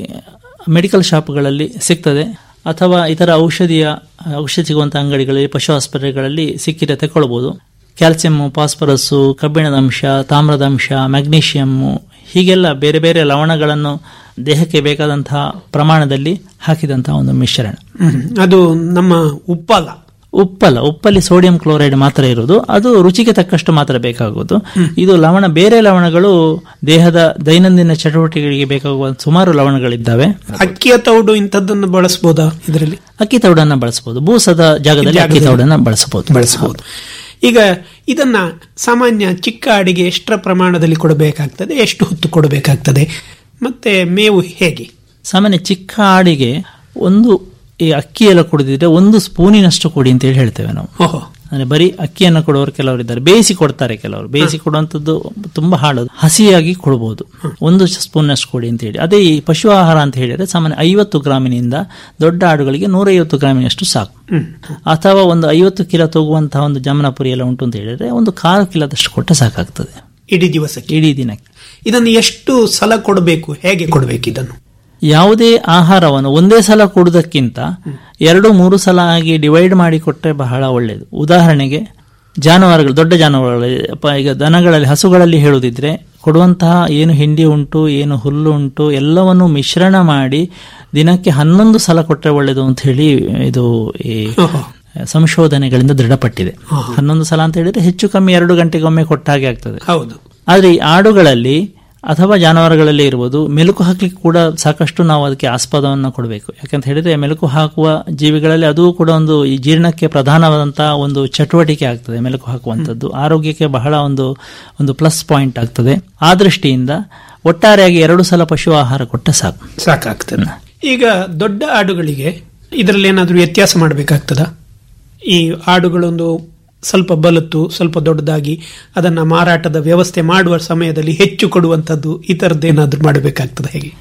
ಮೆಡಿಕಲ್ ಶಾಪ್ಗಳಲ್ಲಿ ಸಿಗ್ತದೆ ಅಥವಾ ಇತರ ಔಷಧಿಯ ಔಷಧಿ ಸಿಗುವಂಥ ಅಂಗಡಿಗಳಲ್ಲಿ ಪಶು ಆಸ್ಪತ್ರೆಗಳಲ್ಲಿ ಸಿಕ್ಕಿದ್ರೆ ತಗೊಳ್ಬೋದು ಕ್ಯಾಲ್ಸಿಯಂ ಫಾಸ್ಫರಸ್ಸು ಕಬ್ಬಿಣದ ಅಂಶ ತಾಮ್ರದ ಅಂಶ ಮ್ಯಾಗ್ನೀಷಿಯಮ್ಮು ಹೀಗೆಲ್ಲ ಬೇರೆ ಬೇರೆ ಲವಣಗಳನ್ನು ದೇಹಕ್ಕೆ ಬೇಕಾದಂತಹ ಪ್ರಮಾಣದಲ್ಲಿ ಹಾಕಿದಂತಹ ಒಂದು ಮಿಶ್ರಣ ಹ್ಮ್. ಅದು ನಮ್ಮ ಉಪ್ಪಲ್ಲ ಉಪ್ಪಲ್ಲ ಉಪ್ಪಲ್ಲಿ ಸೋಡಿಯಂ ಕ್ಲೋರೈಡ್ ಮಾತ್ರ ಇರುವುದು ಅದು ರುಚಿಗೆ ತಕ್ಕಷ್ಟು ಮಾತ್ರ ಬೇಕಾಗುವುದು ಇದು ಲವಣ ಬೇರೆ ಲವಣಗಳು ದೇಹದ ದೈನಂದಿನ ಚಟುವಟಿಕೆಗಳಿಗೆ ಬೇಕಾಗುವ ಸುಮಾರು ಲವಣಗಳಿದ್ದಾವೆ ಅಕ್ಕಿಯ ತೌಡು ಇಂಥದ್ದನ್ನು ಬಳಸಬಹುದಾ ಇದರಲ್ಲಿ ಅಕ್ಕಿ ತೌಡನ್ನ ಬಳಸಬಹುದು ಬೂಸದ ಜಾಗದಲ್ಲಿ ಅಕ್ಕಿ ತೌಡನ್ನ ಬಳಸಬಹುದು ಬಳಸಬಹುದು ಈಗ ಇದನ್ನ ಸಾಮಾನ್ಯ ಚಿಕ್ಕ ಅಡಿಗೆ ಎಷ್ಟರ ಪ್ರಮಾಣದಲ್ಲಿ ಕೊಡಬೇಕಾಗ್ತದೆ ಎಷ್ಟು ಹೊತ್ತು ಕೊಡಬೇಕಾಗ್ತದೆ ಮತ್ತೆ ಮೇವು ಹೇಗೆ ಸಾಮಾನ್ಯ ಚಿಕ್ಕ ಆಡಿಗೆ ಒಂದು ಈ ಅಕ್ಕಿ ಎಲ್ಲ ಕುಡಿದಿದ್ರೆ ಒಂದು ಸ್ಪೂನಿನಷ್ಟು ಕೊಡಿ ಅಂತ ಹೇಳಿ ಹೇಳ್ತೇವೆ ನಾವು ಓಹೋ ಅಂದ್ರೆ ಬರೀ ಅಕ್ಕಿಯನ್ನು ಕೊಡುವವರು ಕೆಲವರು ಇದ್ದಾರೆ ಬೇಯಿಸಿ ಕೊಡ್ತಾರೆ ಕೆಲವರು ಬೇಯಿಸಿ ಕೊಡುವಂಥದ್ದು ತುಂಬಾ ಹಾಳದು ಹಸಿಯಾಗಿ ಕೊಡಬಹುದು ಒಂದು ಸ್ಪೂನ್ ಅಷ್ಟು ಕೊಡಿ ಅಂತ ಹೇಳಿ ಅದೇ ಈ ಪಶು ಆಹಾರ ಅಂತ ಹೇಳಿದ್ರೆ ಸಾಮಾನ್ಯ ಐವತ್ತು ಗ್ರಾಮಿನಿಂದ ದೊಡ್ಡ ಆಡುಗಳಿಗೆ ನೂರೈವತ್ತು ಗ್ರಾಮಿನಷ್ಟು ಸಾಕು ಅಥವಾ ಒಂದು ಐವತ್ತು ಕಿಲೋ ತೂಗುವಂತಹ ಒಂದು ಜಮನಪುರಿ ಎಲ್ಲ ಉಂಟು ಅಂತ ಹೇಳಿದ್ರೆ ಒಂದು ಕಾಲು ಕಿಲೋದಷ್ಟು ಕೊಟ್ಟರೆ ಸಾಕಾಗ್ತದೆ ಇಡೀ ದಿವಸಕ್ಕೆ ಇಡೀ ದಿನಕ್ಕೆ ಇದನ್ನು ಎಷ್ಟು ಸಲ ಕೊಡಬೇಕು ಹೇಗೆ ಕೊಡಬೇಕು ಇದನ್ನು ಯಾವುದೇ ಆಹಾರವನ್ನು ಒಂದೇ ಸಲ ಕೊಡುವುದಕ್ಕಿಂತ ಎರಡು ಮೂರು ಸಲ ಆಗಿ ಡಿವೈಡ್ ಮಾಡಿ ಕೊಟ್ಟರೆ ಬಹಳ ಒಳ್ಳೆಯದು ಉದಾಹರಣೆಗೆ ಜಾನುವಾರುಗಳು ದೊಡ್ಡ ಜಾನುವಾರುಗಳು ಪ- ಈಗ ದನಗಳಲ್ಲಿ ಹಸುಗಳಲ್ಲಿ ಹೇಳುದಿದ್ರೆ ಕೊಡುವಂತಹ ಏನು ಹಿಂಡಿ ಉಂಟು ಏನು ಹುಲ್ಲು ಉಂಟು ಎಲ್ಲವನ್ನು ಮಿಶ್ರಣ ಮಾಡಿ ದಿನಕ್ಕೆ ಹನ್ನೊಂದು ಸಲ ಕೊಟ್ಟರೆ ಒಳ್ಳೆಯದು ಅಂತ ಹೇಳಿ ಇದು ಈ ಓಹೋ. ಸಂಶೋಧನೆಗಳಿಂದ ದೃಢಪಟ್ಟಿದೆ ಹನ್ನೊಂದು ಸಲ ಅಂತ ಹೇಳಿದ್ರೆ ಹೆಚ್ಚು ಕಮ್ಮಿ ಎರಡು ಗಂಟೆಗೊಮ್ಮೆ ಕೊಟ್ಟ ಹಾಗೆ ಆಗ್ತದೆ ಹೌದು ಆದರೆ ಈ ಆಡುಗಳಲ್ಲಿ ಅಥವಾ ಜಾನುವಾರುಗಳಲ್ಲಿ ಇರ್ಬೋದು ಮೆಲುಕು ಹಾಕಲಿಕ್ಕೆ ಕೂಡ ಸಾಕಷ್ಟು ನಾವು ಅದಕ್ಕೆ ಆಸ್ಪದವನ್ನು ಕೊಡಬೇಕು ಯಾಕಂತ ಹೇಳಿದ್ರೆ ಮೆಲುಕು ಹಾಕುವ ಜೀವಿಗಳಲ್ಲಿ ಅದು ಕೂಡ ಒಂದು ಈ ಜೀರ್ಣಕ್ಕೆ ಪ್ರಧಾನವಾದಂತಹ ಒಂದು ಚಟುವಟಿಕೆ ಆಗ್ತದೆ ಮೆಲುಕು ಹಾಕುವಂಥದ್ದು ಆರೋಗ್ಯಕ್ಕೆ ಬಹಳ ಒಂದು ಒಂದು ಪ್ಲಸ್ ಪಾಯಿಂಟ್ ಆಗ್ತದೆ ಆ ದೃಷ್ಟಿಯಿಂದ ಒಟ್ಟಾರೆಯಾಗಿ ಎರಡು ಸಲ ಪಶು ಆಹಾರ ಕೊಟ್ಟ ಸಾಕು ಸಾಕಾಗ್ತದೆ ಈಗ ದೊಡ್ಡ ಆಡುಗಳಿಗೆ ಇದರಲ್ಲಿ ಏನಾದರೂ ವ್ಯತ್ಯಾಸ ಮಾಡಬೇಕಾಗ್ತದ ಈ ಆಡುಗಳೊಂದು ಸ್ವಲ್ಪ ಬಲತ್ತು ಸ್ವಲ್ಪ ದೊಡ್ಡದಾಗಿ ಅದನ್ನ ಮಾರಾಟದ ವ್ಯವಸ್ಥೆ ಮಾಡುವ ಸಮಯದಲ್ಲಿ ಹೆಚ್ಚು ಕೊಡುವಂತದ್ದು ಈ ತರದ್ದೇನಾದ್ರೂ ಮಾಡಬೇಕಾಗ್ತದ ಹೇಗೆ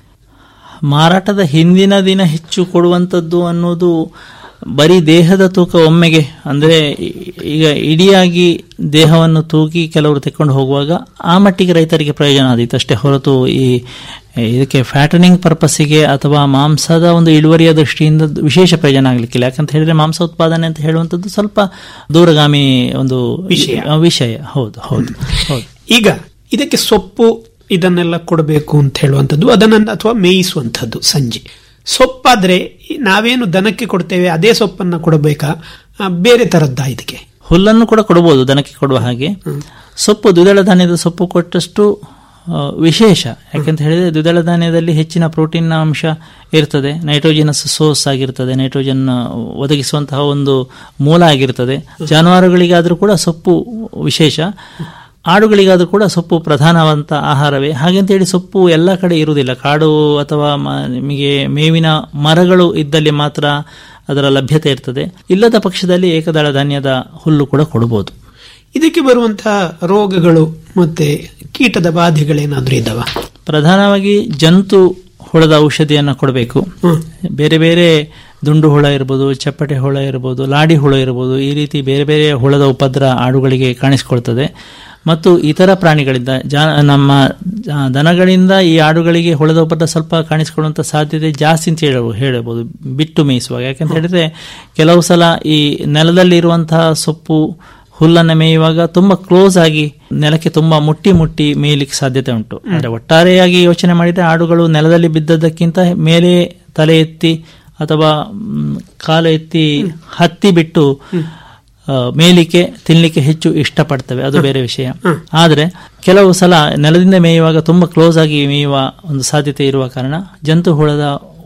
ಮಾರಾಟದ ಹಿಂದಿನ ದಿನ ಹೆಚ್ಚು ಕೊಡುವಂಥದ್ದು ಅನ್ನೋದು ಬರೀ ದೇಹದ ತೂಕ ಒಮ್ಮೆಗೆ ಅಂದ್ರೆ ಈ- ಈಗ ಇಡಿಯಾಗಿ ದೇಹವನ್ನು ತೂಗಿ ಕೆಲವರು ತೆಕ್ಕೊಂಡು ಹೋಗುವಾಗ ಆ ಮಟ್ಟಿಗೆ ರೈತರಿಗೆ ಪ್ರಯೋಜನ ಆದೀತು ಅಷ್ಟೇ ಹೊರತು ಈ ಇದಕ್ಕೆ ಫ್ಯಾಟನಿಂಗ್ ಪರ್ಪಸ್ಸಿಗೆ ಅಥವಾ ಮಾಂಸದ ಒಂದು ಇಳುವರಿಯ ದೃಷ್ಟಿಯಿಂದ ವಿಶೇಷ ಪ್ರಯೋಜನ ಆಗಲಿಕ್ಕಿಲ್ಲ ಯಾಕಂತ ಹೇಳಿದ್ರೆ ಮಾಂಸ ಉತ್ಪಾದನೆ ಅಂತ ಹೇಳುವಂಥದ್ದು ಸ್ವಲ್ಪ ದೂರಗಾಮಿ ಒಂದು ವಿಷಯ. ವಿಷಯ ಹೌದು ಹೌದು ಹೌದು ಈಗ ಇದಕ್ಕೆ ಸೊಪ್ಪು ಇದನ್ನೆಲ್ಲ ಕೊಡಬೇಕು ಅಂತ ಹೇಳುವಂಥದ್ದು ಅದನ್ನ ಅಥವಾ ಮೇಯಿಸುವಂಥದ್ದು ಸಂಜೆ ಸೊಪ್ಪಾದ್ರೆ ಈ ನಾವೇನು ದನಕ್ಕೆ ಕೊಡ್ತೇವೆ ಅದೇ ಸೊಪ್ಪನ್ನ ಕೊಡಬೇಕಾ ಆ, ಬೇರೆ ತರದ್ದಾ ಇದಕ್ಕೆ ಹುಲ್ಲನ್ನು ಕೂಡ ಕೊಡಬಹುದು ದನಕ್ಕೆ ಕೊಡುವ ಹಾಗೆ ಸೊಪ್ಪು ದ್ವಿದಳ ಧಾನ್ಯದ ಸೊಪ್ಪು ಕೊಟ್ಟಷ್ಟು ಆ, ವಿಶೇಷ ಯಾಕಂತ ಹೇಳಿದ್ರೆ ದ್ವಿದಳ ಧಾನ್ಯದಲ್ಲಿ ಹೆಚ್ಚಿನ ಪ್ರೋಟೀನ್ ಅಂಶ ಇರ್ತದೆ ನೈಟ್ರೋಜಿನಸ್ ಸೋರ್ಸ್ ಆಗಿರ್ತದೆ ನೈಟ್ರೋಜನ್ ಒದಗಿಸುವಂತಹ ಒಂದು ಮೂಲ ಆಗಿರ್ತದೆ ಜಾನುವಾರುಗಳಿಗಾದರೂ ಕೂಡ ಸೊಪ್ಪು ವಿಶೇಷ ಆಡುಗಳಿಗಾದರೂ ಕೂಡ ಸೊಪ್ಪು ಪ್ರಧಾನವಾದಂಥ ಆಹಾರವೇ ಹಾಗೆಂತೇಳಿ ಸೊಪ್ಪು ಎಲ್ಲ ಕಡೆ ಇರುವುದಿಲ್ಲ ಕಾಡು ಅಥವಾ ಮ- ನಿಮಗೆ ಮೇವಿನ ಮರಗಳು ಇದ್ದಲ್ಲಿ ಮಾತ್ರ ಅದರ ಲಭ್ಯತೆ ಇರ್ತದೆ ಇಲ್ಲದ ಪಕ್ಷದಲ್ಲಿ ಏಕದಳ ಧಾನ್ಯದ ಹುಲ್ಲು ಕೂಡ ಕೊಡಬಹುದು ಇದಕ್ಕೆ ಬರುವಂತಹ ರೋಗಗಳು ಮತ್ತೆ ಕೀಟದ ಬಾಧೆಗಳೇನಾದ್ರೂ ಇದ್ದಾವ ಪ್ರಧಾನವಾಗಿ ಜಂತು ಹುಳದ ಔಷಧಿಯನ್ನು ಕೊಡಬೇಕು ಹ್ಮ್. ಬೇರೆ ಬೇರೆ ದುಂಡು ಹುಳ ಇರ್ಬೋದು ಚಪ್ಪಟೆ ಹುಳ ಇರ್ಬೋದು ಲಾಡಿ ಹುಳ ಇರ್ಬೋದು ಈ ರೀತಿ ಬೇರೆ ಬೇರೆ ಹುಳದ ಉಪದ್ರ ಆಡುಗಳಿಗೆ ಕಾಣಿಸಿಕೊಳ್ತದೆ ಮತ್ತು ಇತರ ಪ್ರಾಣಿಗಳಿಂದ ಜಾ ನಮ್ಮ ಜ- ದನಗಳಿಂದ ಈ ಆಡುಗಳಿಗೆ ಹುಳದ ಉಪದ್ರ ಸ್ವಲ್ಪ ಕಾಣಿಸಿಕೊಳ್ಳುವಂಥ ಸಾಧ್ಯತೆ ಜಾಸ್ತಿ ಅಂತ ಹೇಳ ಹೇಳಬಹುದು ಬಿಟ್ಟು ಮೇಯಿಸುವಾಗ ಯಾಕಂತ ಹೇಳಿದ್ರೆ ಕೆಲವು ಸಲ ಈ ನೆಲದಲ್ಲಿ ಇರುವಂತಹ ಸೊಪ್ಪು ಹುಲ್ಲನ್ನು ಮೇಯುವಾಗ ತುಂಬಾ ಕ್ಲೋಸ್ ಆಗಿ ನೆಲಕ್ಕೆ ತುಂಬಾ ಮುಟ್ಟಿ ಮುಟ್ಟಿ ಮೇಯಲಿಕ್ಕೆ ಸಾಧ್ಯತೆ ಉಂಟು ಅಂದ್ರೆ ಒಟ್ಟಾರೆಯಾಗಿ ಯೋಚನೆ ಮಾಡಿದ್ರೆ ಆಡುಗಳು ನೆಲದಲ್ಲಿ ಬಿದ್ದದ್ದಕ್ಕಿಂತ ಮೇಲೆ ತಲೆ ಎತ್ತಿ ಅಥವಾ ಮ್, ಕಾಲು ಎತ್ತಿ ಹತ್ತಿ ಬಿಟ್ಟು ಆ, ಮೇಯಲಿಕ್ಕೆ ತಿನ್ಲಿಕ್ಕೆ ಹೆಚ್ಚು ಇಷ್ಟಪಡ್ತವೆ ಅದು ಬೇರೆ ವಿಷಯ ಆದ್ರೆ ಕೆಲವು ಸಲ ನೆಲದಿಂದ ಮೇಯುವಾಗ ತುಂಬಾ ಕ್ಲೋಸ್ ಆಗಿ ಮೇಯುವ ಒಂದು ಸಾಧ್ಯತೆ ಇರುವ ಕಾರಣ ಜಂತು ಹುಳದ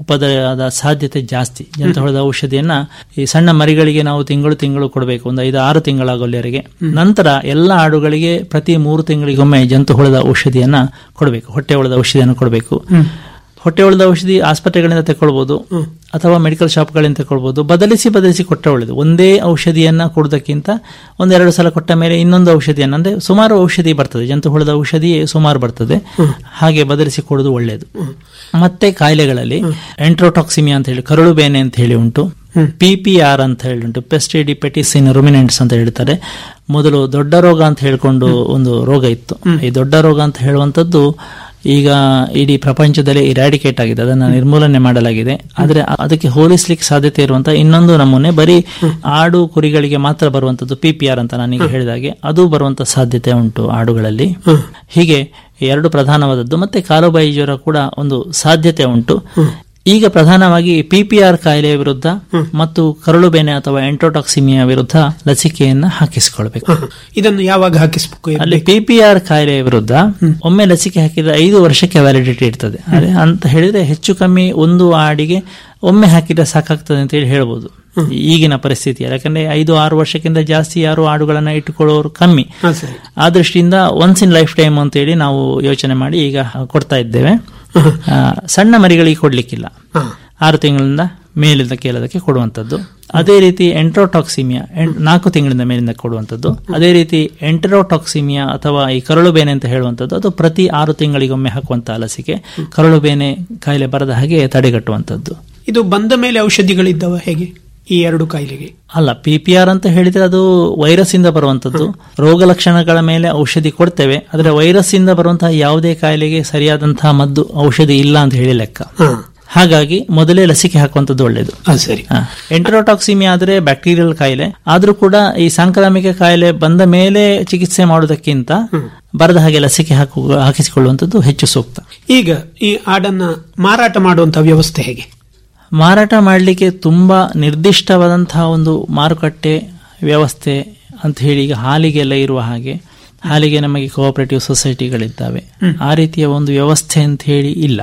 ಉಪದ್ರವದ ಸಾಧ್ಯತೆ ಜಾಸ್ತಿ ಜಂತುಹುಳದ ಔಷಧಿಯನ್ನ ಈ ಸಣ್ಣ ಮರಿಗಳಿಗೆ ನಾವು ತಿಂಗಳು ತಿಂಗಳು ಕೊಡಬೇಕು ಒಂದು ಐದು ಆರು ತಿಂಗಳಾಗೋಲ್ಲಿವರೆಗೆ ನಂತರ ಎಲ್ಲ ಆಡುಗಳಿಗೆ ಪ್ರತಿ ಮೂರು ತಿಂಗಳಿಗೊಮ್ಮೆ ಜಂತುಹುಳದ ಔಷಧಿಯನ್ನ ಕೊಡಬೇಕು ಹೊಟ್ಟೆ ಹುಳದ ಔಷಧಿಯನ್ನು ಕೊಡಬೇಕು ಹೊಟ್ಟೆ ಹುಳದ ಔಷಧಿ ಆಸ್ಪತ್ರೆಗಳಿಂದ ತಗೊಳ್ಬಹುದು ಅಥವಾ ಮೆಡಿಕಲ್ ಶಾಪ್ಗಳಿಂದ ತಗೊಳ್ಬಹುದು ಬದಲಿಸಿ ಬದಲಿಸಿ ಕೊಟ್ಟರೆ ಒಳ್ಳೆಯದು ಒಂದೇ ಔಷಧಿಯನ್ನ ಕೊಡೋದಕ್ಕಿಂತ ಒಂದೆರಡು ಸಲ ಕೊಟ್ಟ ಮೇಲೆ ಇನ್ನೊಂದು ಔಷಧಿಯನ್ನ ಅಂದ್ರೆ ಸುಮಾರು ಔಷಧಿ ಬರ್ತದೆ ಜಂತು ಹುಳದ ಔಷಧಿ ಸುಮಾರು ಬರ್ತದೆ ಹಾಗೆ ಬದಲಿಸಿ ಕೊಡೋದು ಒಳ್ಳೆಯದು ಮತ್ತೆ ಕಾಯಿಲೆಗಳಲ್ಲಿ ಎಂಟ್ರೋಟಾಕ್ಸಿಮಿಯಾ ಅಂತ ಹೇಳಿ ಕರುಳು ಬೇನೆ ಅಂತ ಹೇಳಿ ಉಂಟು ಪಿ ಪಿ ಆರ್ ಅಂತ ಹೇಳಿ ಉಂಟು ಪೆಸ್ಟಿಡಿಪೆಟಿಸಿನ್ ರುಮಿನೆಂಟ್ಸ್ ಅಂತ ಹೇಳ್ತಾರೆ ಮೊದಲು ದೊಡ್ಡ ರೋಗ ಅಂತ ಹೇಳ್ಕೊಂಡು ಒಂದು ರೋಗ ಇತ್ತು ಈ ದೊಡ್ಡ ರೋಗ ಅಂತ ಹೇಳುವಂತದ್ದು ಈಗ ಇಡೀ ಪ್ರಪಂಚದಲ್ಲಿ ಇರಾಡಿಕೇಟ್ ಆಗಿದೆ ಅದನ್ನು ನಿರ್ಮೂಲನೆ ಮಾಡಲಾಗಿದೆ ಆದರೆ ಅದಕ್ಕೆ ಹೋಲಿಸ್ಲಿಕ್ಕೆ ಸಾಧ್ಯತೆ ಇರುವಂತಹ ಇನ್ನೊಂದು ನಮೂನೆ ಬರೀ ಆಡು ಕುರಿಗಳಿಗೆ ಮಾತ್ರ ಬರುವಂತದ್ದು ಪಿ ಪಿ ಆರ್ ಅಂತ ನಾನೀಗ ಹೇಳಿದಾಗೆ ಅದು ಬರುವಂತ ಸಾಧ್ಯತೆ ಉಂಟು ಆಡುಗಳಲ್ಲಿ ಹೀಗೆ ಎರಡು ಪ್ರಧಾನವಾದದ್ದು ಮತ್ತೆ ಕಾಲುಬಾಯಿ ಜ್ವರ ಕೂಡ ಒಂದು ಸಾಧ್ಯತೆ ಉಂಟು ಈಗ ಪ್ರಧಾನವಾಗಿ ಪಿಪಿಆರ್ ಕಾಯಿಲೆಯ ವಿರುದ್ಧ ಮತ್ತು ಕರಳು ಬೇನೆ ಅಥವಾ ಎಂಟ್ರೋಟಾಕ್ಸಿಮಿಯಾ ವಿರುದ್ಧ ಲಸಿಕೆಯನ್ನ ಹಾಕಿಸಿಕೊಳ್ಬೇಕು ಇದನ್ನು ಯಾವಾಗ ಹಾಕಿಸ್ಬೇಕು ಅಲ್ಲಿ ಪಿಪಿಆರ್ ಕಾಯಿಲೆಯ ವಿರುದ್ಧ ಒಮ್ಮೆ ಲಸಿಕೆ ಹಾಕಿದ್ರೆ ಐದು ವರ್ಷಕ್ಕೆ ವ್ಯಾಲಿಡಿಟಿ ಇರ್ತದೆ ಅದೇ ಅಂತ ಹೇಳಿದ್ರೆ ಹೆಚ್ಚು ಕಮ್ಮಿ ಒಂದು ಆಡಿಗೆ ಒಮ್ಮೆ ಹಾಕಿದ್ರೆ ಸಾಕಾಗ್ತದೆ ಅಂತ ಹೇಳಿ ಹೇಳ್ಬೋದು ಈಗಿನ ಪರಿಸ್ಥಿತಿ ಯಾಕಂದ್ರೆ ಐದು ಆರು ವರ್ಷಕ್ಕಿಂತ ಜಾಸ್ತಿ ಯಾರು ಆಡುಗಳನ್ನ ಇಟ್ಟುಕೊಳ್ಳೋರು ಕಮ್ಮಿ ಹಾ, ಸರಿ ಆ ದೃಷ್ಟಿಯಿಂದ ಒನ್ಸ್ ಇನ್ ಲೈಫ್ ಟೈಮ್ ಅಂತ ಹೇಳಿ ನಾವು ಯೋಚನೆ ಮಾಡಿ ಈಗ ಕೊಡ್ತಾ ಇದ್ದೇವೆ ಆ, ಸಣ್ಣ ಮರಿಗಳಿಗೆ ಕೊಡ್ಲಿಕ್ಕಿಲ್ಲ ಹಾ. ಆರು ತಿಂಗಳಿಂದ ಮೇಲಿಂದ ಕೇಳೋದಕ್ಕೆ ಕೊಡುವಂಥದ್ದು ಅದೇ ರೀತಿ ಎಂಟ್ರೋಟಾಕ್ಸಿಮಿಯಾ ಎಂ- ನಾಲ್ಕು ತಿಂಗಳಿಂದ ಮೇಲಿಂದ ಕೊಡುವಂಥದ್ದು ಅದೇ ರೀತಿ ಎಂಟರೋಟಾಕ್ಸಿಮಿಯಾ ಅಥವಾ ಈ ಕರಳು ಬೇನೆ ಅಂತ ಹೇಳುವಂಥದ್ದು ಅದು ಪ್ರತಿ ಆರು ತಿಂಗಳಿಗೊಮ್ಮೆ ಹಾಕುವಂತಹ ಲಸಿಕೆ ಕರಳು ಬೇನೆ ಕಾಯಿಲೆ ಬರದ ಹಾಗೆ ತಡೆಗಟ್ಟುವಂಥದ್ದು ಇದು ಬಂದ ಮೇಲೆ ಔಷಧಿಗಳಿದ್ದವ ಹೇಗೆ ಈ ಎರಡು ಕಾಯಿಲೆಗೆ ಅಲ್ಲ ಪಿ ಪಿ ಆರ್ ಅಂತ ಹೇಳಿದ್ರೆ ಅದು ವೈರಸ್ ಇಂದ ಬರುವಂತದ್ದು ರೋಗ ಲಕ್ಷಣಗಳ ಮೇಲೆ ಔಷಧಿ ಕೊಡ್ತೇವೆ ಆದರೆ ವೈರಸ್ ಇಂದ ಬರುವಂತಹ ಯಾವುದೇ ಕಾಯಿಲೆಗೆ ಸರಿಯಾದಂತಹ ಮದ್ದು ಔಷಧಿ ಇಲ್ಲ ಅಂತ ಹೇಳಿ ಲೆಕ್ಕ ಹಾ ಹಾಗಾಗಿ ಮೊದಲೇ ಲಸಿಕೆ ಹಾಕುವಂಥದ್ದು ಒಳ್ಳೆಯದು ಹಾ, ಸರಿ ಎಂಟರೋಟಾಕ್ಸಿಮಿಯಾ ಆದ್ರೆ ಬ್ಯಾಕ್ಟೀರಿಯಲ್ ಕಾಯಿಲೆ ಆದ್ರೂ ಕೂಡ ಈ ಸಾಂಕ್ರಾಮಿಕ ಕಾಯಿಲೆ ಬಂದ ಮೇಲೆ ಚಿಕಿತ್ಸೆ ಮಾಡುವುದಕ್ಕಿಂತ ಬರದ ಹಾಗೆ ಲಸಿಕೆ ಹಾಕು ಹಾಕಿಸಿಕೊಳ್ಳುವಂಥದ್ದು ಹೆಚ್ಚು ಸೂಕ್ತ ಈಗ ಈ ಆಡನ್ನ ಮಾರಾಟ ಮಾಡುವಂತ ವ್ಯವಸ್ಥೆ ಹೇಗೆ ಮಾರಾಟ ಮಾಡಲಿಕ್ಕೆ ತುಂಬಾ ನಿರ್ದಿಷ್ಟವಾದಂತಹ ಒಂದು ಮಾರುಕಟ್ಟೆ ವ್ಯವಸ್ಥೆ ಅಂತ ಹೇಳಿ ಈಗ ಹಾಲಿಗೆಲ್ಲ ಇರುವ ಹಾಗೆ ಹಾಲಿಗೆ ನಮಗೆ ಕೋಆಪರೇಟಿವ್ ಸೊಸೈಟಿಗಳಿದ್ದಾವೆ ಆ ರೀತಿಯ ಒಂದು ವ್ಯವಸ್ಥೆ ಅಂತ ಹೇಳಿ ಇಲ್ಲ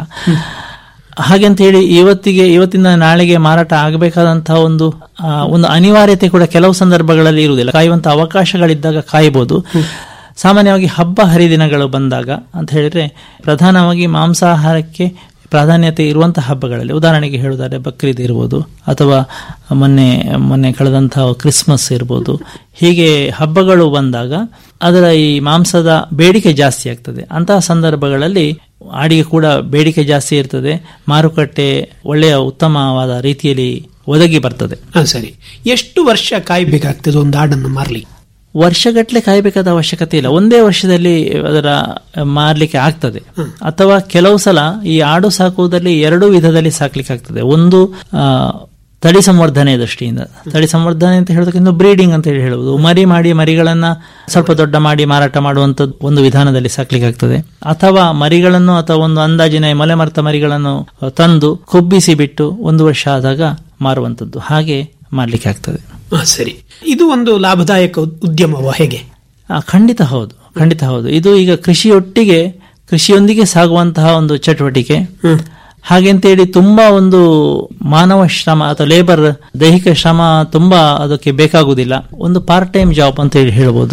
ಹಾಗೆಂತ ಹೇಳಿ ಇವತ್ತಿಗೆ ಇವತ್ತಿನ ನಾಳೆಗೆ ಮಾರಾಟ ಆಗಬೇಕಾದಂತಹ ಒಂದು ಆ, ಒಂದು ಅನಿವಾರ್ಯತೆ ಕೂಡ ಕೆಲವು ಸಂದರ್ಭಗಳಲ್ಲಿ ಇರುವುದಿಲ್ಲ ಕಾಯುವಂತ ಅವಕಾಶಗಳಿದ್ದಾಗ ಕಾಯಬಹುದು ಸಾಮಾನ್ಯವಾಗಿ ಹಬ್ಬ ಹರಿದಿನಗಳು ಬಂದಾಗ ಅಂತ ಹೇಳಿದ್ರೆ ಪ್ರಧಾನವಾಗಿ ಮಾಂಸಾಹಾರಕ್ಕೆ ಪ್ರಾಧಾನ್ಯತೆ ಇರುವಂತಹ ಹಬ್ಬಗಳಲ್ಲಿ ಉದಾಹರಣೆಗೆ ಹೇಳುವುದಾದ್ರೆ ಬಕ್ರೀದ್ ಇರ್ಬೋದು ಅಥವಾ ಮೊನ್ನೆ ಮೊನ್ನೆ ಕಳೆದಂತಹ ಕ್ರಿಸ್ಮಸ್ ಇರ್ಬೋದು ಹೀಗೆ ಹಬ್ಬಗಳು ಬಂದಾಗ ಅದರ ಈ ಮಾಂಸದ ಬೇಡಿಕೆ ಜಾಸ್ತಿ ಆಗ್ತದೆ ಅಂತಹ ಸಂದರ್ಭಗಳಲ್ಲಿ ಆಡಿಗೆ ಕೂಡ ಬೇಡಿಕೆ ಜಾಸ್ತಿ ಇರ್ತದೆ ಮಾರುಕಟ್ಟೆ ಒಳ್ಳೆಯ ಉತ್ತಮವಾದ ರೀತಿಯಲ್ಲಿ ಒದಗಿ ಬರ್ತದೆ ಹಾ ಸರಿ ಎಷ್ಟು ವರ್ಷ ಕಾಯ್ಬೇಕಾಗ್ತದೆ ಒಂದು ಆಡನ್ನು ಮಾರ್ಲಿ ವರ್ಷಗಟ್ಟಲೆ ಕಾಯಬೇಕಾದ ಅವಶ್ಯಕತೆ ಇಲ್ಲ ಒಂದೇ ವರ್ಷದಲ್ಲಿ ಅದರ ಮಾರ್ಲಿಕ್ಕೆ ಆಗ್ತದೆ ಅಥವಾ ಕೆಲವು ಸಲ ಈ ಆಡು ಸಾಕುವುದರಲ್ಲಿ ಎರಡು ವಿಧದಲ್ಲಿ ಸಾಕ್ಲಿಕ್ಕೆ ಆಗ್ತದೆ ಒಂದು ಆ, ತಳಿ ಸಂವರ್ಧನೆ ದೃಷ್ಟಿಯಿಂದ ತಳಿ ಸಂವರ್ಧನೆ ಅಂತ ಹೇಳೋದಕ್ಕಿಂತ ಬ್ರೀಡಿಂಗ್ ಅಂತ ಹೇಳಿ ಹೇಳುವುದು ಮರಿ ಮಾಡಿ ಮರಿಗಳನ್ನ ಸ್ವಲ್ಪ ದೊಡ್ಡ ಮಾಡಿ ಮಾರಾಟ ಮಾಡುವಂತದ್ದು ಒಂದು ವಿಧಾನದಲ್ಲಿ ಸಾಕ್ಲಿಕ್ಕೆ ಆಗ್ತದೆ ಅಥವಾ ಮರಿಗಳನ್ನು ಅಥವಾ ಒಂದು ಅಂದಾಜಿನ ಮಲೆ ಮರೆತ ಮರಿಗಳನ್ನು ತಂದು ಕೊಬ್ಬಿಸಿ ಬಿಟ್ಟು ಒಂದು ವರ್ಷ ಆದಾಗ ಮಾರುವಂತದ್ದು ಹಾಗೆ ಮಾಡ್ಲಿಕ್ಕೆ ಆಗ್ತದೆ ಹಾ ಸರಿ ಇದು ಒಂದು ಲಾಭದಾಯಕ ಉದ್- ಉದ್ಯಮವ ಹೇಗೆ ಆ, ಖಂಡಿತ ಹೌದು ಖಂಡಿತ ಹೌದು ಇದು ಈಗ ಕೃಷಿಯೊಟ್ಟಿಗೆ ಕೃಷಿಯೊಂದಿಗೆ ಸಾಗುವಂತಹ ಒಂದು ಚಟುವಟಿಕೆ ಹ್ಮ್. ಹಾಗೆಂತೇಳಿ ತುಂಬಾ ಒಂದು ಮಾನವ ಶ್ರಮ ಅಥವಾ ಲೇಬರ್ ದೈಹಿಕ ಶ್ರಮ ತುಂಬಾ ಅದಕ್ಕೆ ಬೇಕಾಗುವುದಿಲ್ಲ ಒಂದು ಪಾರ್ಟ್ ಟೈಮ್ ಜಾಬ್ ಅಂತ ಹೇಳಿ ಹೇಳ್ಬೋದು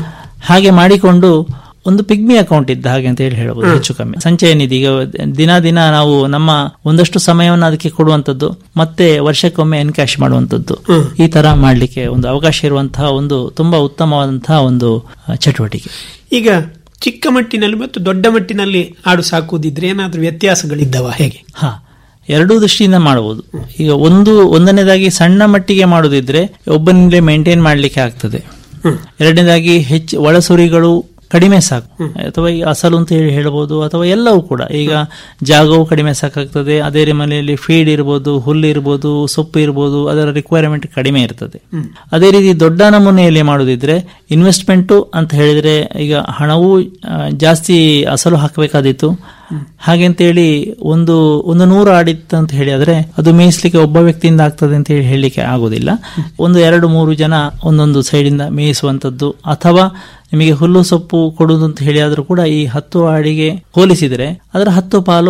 ಹಾಗೆ ಮಾಡಿಕೊಂಡು ಒಂದು ಪಿಗ್ಮಿ ಅಕೌಂಟ್ ಇದ್ದ ಹಾಗೆ ಅಂತ ಹೇಳಿ ಹೇಳ್ಬೋದು ಹೆಚ್ಚು ಕಮ್ಮಿ ಸಂಚಯ ನಿಧಿ ಈಗ ದಿನ ದಿನ ನಾವು ನಮ್ಮ ಒಂದಷ್ಟು ಸಮಯವನ್ನು ಅದಕ್ಕೆ ಕೊಡುವಂತದ್ದು ಮತ್ತೆ ವರ್ಷಕ್ಕೊಮ್ಮೆ ಎನ್ಕ್ಯಾಶ್ ಮಾಡುವಂತದ್ದು ಈ ತರ ಮಾಡ್ಲಿಕ್ಕೆ ಒಂದು ಅವಕಾಶ ಇರುವಂತಹ ಒಂದು ತುಂಬಾ ಉತ್ತಮವಾದಂತಹ ಒಂದು ಆ, ಚಟುವಟಿಕೆ ಈಗ ಚಿಕ್ಕ ಮಟ್ಟಿನಲ್ಲಿ ಮತ್ತು ದೊಡ್ಡ ಮಟ್ಟಿನಲ್ಲಿ ಆಡು ಸಾಕುವುದಿದ್ರೆ ಏನಾದ್ರೂ ವ್ಯತ್ಯಾಸಗಳಿದ್ದವ ಹೇಗೆ ಹಾ ಎರಡೂ ದೃಷ್ಟಿಯಿಂದ ಮಾಡಬಹುದು ಈಗ ಒಂದು ಒಂದನೇದಾಗಿ ಸಣ್ಣ ಮಟ್ಟಿಗೆ ಮಾಡುದಿದ್ರೆ ಒಬ್ಬನಿಂದಲೇ ಮೇಂಟೈನ್ ಮಾಡ್ಲಿಕ್ಕೆ ಆಗ್ತದೆ ಎರಡನೇದಾಗಿ ಹೆಚ್ಚು ಒಳಸುರಿಗಳು ಕಡಿಮೆ ಸಾಕು ಅಥವಾ ಈ ಅಸಲು ಅಂತ ಹೇಳಿ ಹೇಳ್ಬೋದು ಅಥವಾ ಎಲ್ಲವೂ ಕೂಡ ಈಗ ಜಾಗವು ಕಡಿಮೆ ಸಾಕಾಗ್ತದೆ ಅದೇ ರೀ ಮನೆಯಲ್ಲಿ ಫೀಡ್ ಇರ್ಬೋದು ಹುಲ್ಲು ಇರ್ಬೋದು ಸೊಪ್ಪು ಇರ್ಬೋದು ಅದರ ರಿಕ್ವೈರ್ಮೆಂಟ್ ಕಡಿಮೆ ಇರ್ತದೆ ಅದೇ ರೀತಿ ದೊಡ್ಡ ನಮೂನೆಯಲ್ಲಿ ಮಾಡುದಿದ್ರೆ ಇನ್ವೆಸ್ಟ್ಮೆಂಟು ಅಂತ ಹೇಳಿದ್ರೆ ಈಗ ಹಣವೂ ಆ, ಜಾಸ್ತಿ ಅಸಲು ಹಾಕಬೇಕಾದಿತ್ತು ಹಾಗೆಂತೇಳಿ ಒಂದು ಒಂದು ನೂರು ಆಡಿತ್ತು ಅಂತ ಹೇಳಿ ಆದ್ರೆ ಅದು ಮೇಯಿಸ್ಲಿಕ್ಕೆ ಒಬ್ಬ ವ್ಯಕ್ತಿಯಿಂದ ಆಗ್ತದೆ ಅಂತ ಹೇಳಿ ಹೇಳಲಿಕ್ಕೆ ಆಗುದಿಲ್ಲ ಒಂದು ಎರಡು ಮೂರು ಜನ ಒಂದೊಂದು ಸೈಡಿಂದ ಮೇಯಿಸುವಂತದ್ದು ಅಥವಾ ನಿಮಗೆ ಹುಲ್ಲು ಸೊಪ್ಪು ಕೊಡುವುದು ಅಂತ ಹೇಳಿ ಆದ್ರೂ ಕೂಡ ಈ ಹತ್ತು ಆಡಿಗೆ ಹೋಲಿಸಿದ್ರೆ ಅದರ ಹತ್ತು ಪಾಲು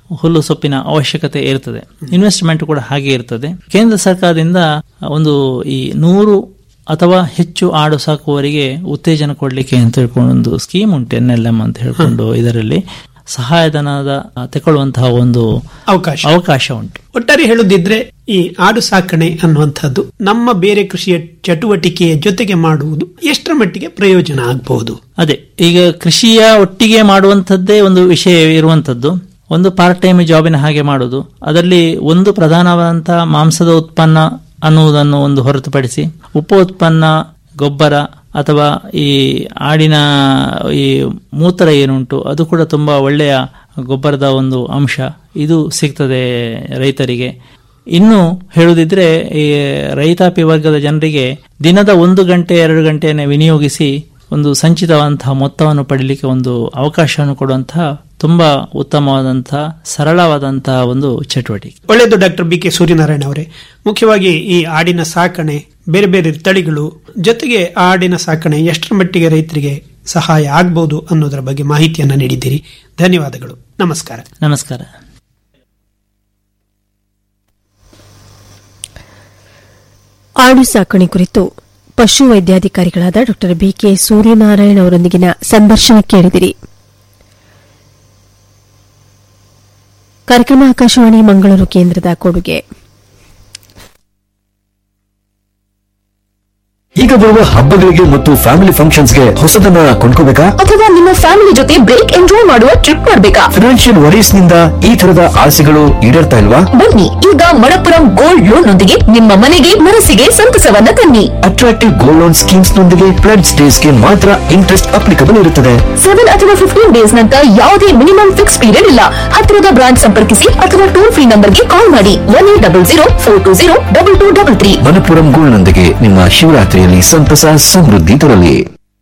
ಹುಲ್ಲು ಸೊಪ್ಪಿನ ಅವಶ್ಯಕತೆ ಇರ್ತದೆ ಇನ್ವೆಸ್ಟ್ಮೆಂಟ್ ಕೂಡ ಹಾಗೆ ಇರ್ತದೆ ಕೇಂದ್ರ ಸರ್ಕಾರದಿಂದ ಒಂದು ಈ ನೂರು ಅಥವಾ ಹೆಚ್ಚು ಆಡು ಸಾಕುವವರಿಗೆ ಉತ್ತೇಜನ ಕೊಡಲಿಕ್ಕೆ ಅಂತ ಹೇಳ್ಕೊಂಡು ಒಂದು ಸ್ಕೀಮ್ ಉಂಟು ಎನ್ ಎಲ್ ಎಂ ಅಂತ ಹೇಳ್ಕೊಂಡು ಇದರಲ್ಲಿ ಸಹಾಯಧನದ ತಗೊಳ್ಳುವಂತಹ ಒಂದು ಅವಕಾಶ ಅವಕಾಶ ಉಂಟು ಒಟ್ಟಾರೆ ಹೇಳುದಿದ್ರೆ ಈ ಆಡು ಸಾಕಣೆ ಅನ್ನುವಂಥದ್ದು ನಮ್ಮ ಬೇರೆ ಕೃಷಿಯ ಚಟುವಟಿಕೆಯ ಜೊತೆಗೆ ಮಾಡುವುದು ಎಷ್ಟರ ಮಟ್ಟಿಗೆ ಪ್ರಯೋಜನ ಆಗಬಹುದು ಅದೇ ಈಗ ಕೃಷಿಯ ಒಟ್ಟಿಗೆ ಮಾಡುವಂಥದ್ದೇ ಒಂದು ವಿಷಯ ಇರುವಂಥದ್ದು ಒಂದು ಪಾರ್ಟ್ ಟೈಮ್ ಜಾಬಿನ ಹಾಗೆ ಮಾಡುವುದು ಅದರಲ್ಲಿ ಒಂದು ಪ್ರಧಾನವಾದಂತಹ ಮಾಂಸದ ಉತ್ಪನ್ನ ಅನ್ನುವುದನ್ನು ಒಂದು ಹೊರತುಪಡಿಸಿ ಉಪ ಉತ್ಪನ್ನ ಗೊಬ್ಬರ ಅಥವಾ ಈ ಆಡಿನ ಈ ಮೂತ್ರ ಏನುಂಟು ಅದು ಕೂಡ ತುಂಬಾ ಒಳ್ಳೆಯ ಗೊಬ್ಬರದ ಒಂದು ಅಂಶ ಇದು ಸಿಗ್ತದೆ ರೈತರಿಗೆ ಇನ್ನು ಹೇಳುದಿದ್ರೆ ಈ ರೈತಾಪಿ ವರ್ಗದ ಜನರಿಗೆ ದಿನದ ಒಂದು ಗಂಟೆ ಎರಡು ಗಂಟೆಯನ್ನು ವಿನಿಯೋಗಿಸಿ ಒಂದು ಸಂಚಿತವಾದಂತಹ ಮೊತ್ತವನ್ನು ಪಡೀಲಿಕ್ಕೆ ಒಂದು ಅವಕಾಶವನ್ನು ಕೊಡುವಂತಹ ತುಂಬಾ ಉತ್ತಮವಾದಂತಹ ಸರಳವಾದಂತಹ ಒಂದು ಚಟುವಟಿಕೆ ಒಳ್ಳೆಯದು ಡಾಕ್ಟರ್ ಬಿ ಕೆ ಸೂರ್ಯನಾರಾಯಣ ಅವರೇ ಮುಖ್ಯವಾಗಿ ಈ ಆಡಿನ ಸಾಕಣೆ ಬೇರೆ ಬೇರೆ ತಳಿಗಳು ಜೊತೆಗೆ ಆ ಆಡಿನ ಸಾಕಣೆ ಎಷ್ಟರ ಮಟ್ಟಿಗೆ ರೈತರಿಗೆ ಸಹಾಯ ಆಗಬಹುದು ಅನ್ನೋದರ ಬಗ್ಗೆ ಮಾಹಿತಿಯನ್ನ ನೀಡಿದ್ದೀರಿ ಧನ್ಯವಾದಗಳು ನಮಸ್ಕಾರ ನಮಸ್ಕಾರ ಆಡು ಸಾಕಣೆ ಕುರಿತು ಪಶು ವೈದ್ಯಾಧಿಕಾರಿಗಳಾದ ಡಾ ಬಿಕೆ ಸೂರ್ಯನಾರಾಯಣ ಅವರೊಂದಿಗಿನ ಸಂದರ್ಶನ ಕೇಳಿದಿರಿ ಕಾರ್ಯಕ್ರಮ ಆಕಾಶವಾಣಿ ಮಂಗಳೂರು ಕೇಂದ್ರದ ಕೊಡುಗೆ ಈಗ ಬರುವ ಹಬ್ಬಗಳಿಗೆ ಮತ್ತು ಫ್ಯಾಮಿಲಿ ಫಂಕ್ಷನ್ಸ್ಗೆ ಹೊಸದನ್ನ ಕೊಂಡ್ಕೋಬೇಕಾ ಅಥವಾ ನಿಮ್ಮ ಫ್ಯಾಮಿಲಿ ಜೊತೆ ಬ್ರೇಕ್ ಎಂಜಾಯ್ ಮಾಡುವ ಟ್ರಿಪ್ ಮಾಡ್ಬೇಕಾ ಫಿನಾನ್ಷಿಯಲ್ ವರೀಸ್ ನಿಂದ ಈ ತರದ ಆಸೆಗಳು ಈಡೇರ್ತಾ ಇಲ್ವಾ ಬನ್ನಿ ಈಗ ಮಣಪುರಂ ಗೋಲ್ಡ್ ಲೋನ್ ನೊಂದಿಗೆ ನಿಮ್ಮ ಮನೆಗೆ ಮನಸ್ಸಿಗೆ ಸಂತಸವನ್ನ ತನ್ನಿ ಅಟ್ರಾಕ್ಟಿವ್ ಗೋಲ್ಡ್ ಲೋನ್ ಸ್ಕೀಮ್ಸ್ ನೊಂದಿಗೆ ಫ್ಲಡ್ ಸ್ಟೇಸ್ಗೆ ಮಾತ್ರ ಇಂಟ್ರೆಸ್ಟ್ ಅಪ್ಲಿಕಬಲ್ ಇರುತ್ತದೆ ಸೆವೆನ್ ಅಥವಾ ಫಿಫ್ಟೀನ್ ಡೇಸ್ ನಂತರ ಯಾವುದೇ ಮಿನಿಮಮ್ ಫಿಕ್ಸ್ ಪೀರಿಯಡ್ ಇಲ್ಲ ಹತ್ತಿರದ ಬ್ರಾಂಚ್ ಸಂಪರ್ಕಿಸಿ ಅಥವಾ ಟೋಲ್ ಫ್ರೀ ನಂಬರ್ಗೆ ಕಾಲ್ ಮಾಡಿ one eight double zero four two zero double two double three Manappuram gold ನೊಂದಿಗೆ ನಿಮ್ಮ ಶಿವರಾತ್ರಿಯಲ್ಲಿ ಸಂತಸ ಸಮೃದ್ಧಿ ತರಲಿ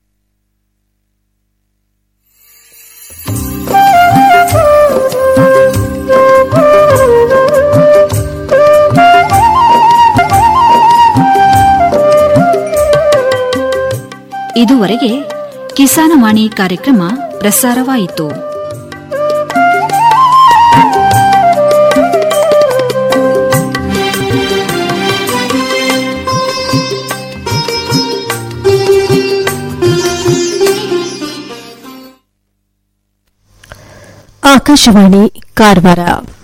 ಇದುವರೆಗೆ ಕಿಸಾನವಾಣಿ ಕಾರ್ಯಕ್ರಮ ಪ್ರಸಾರವಾಯಿತು ಆಕಾಶವಾಣಿ ಕಾರವಾರ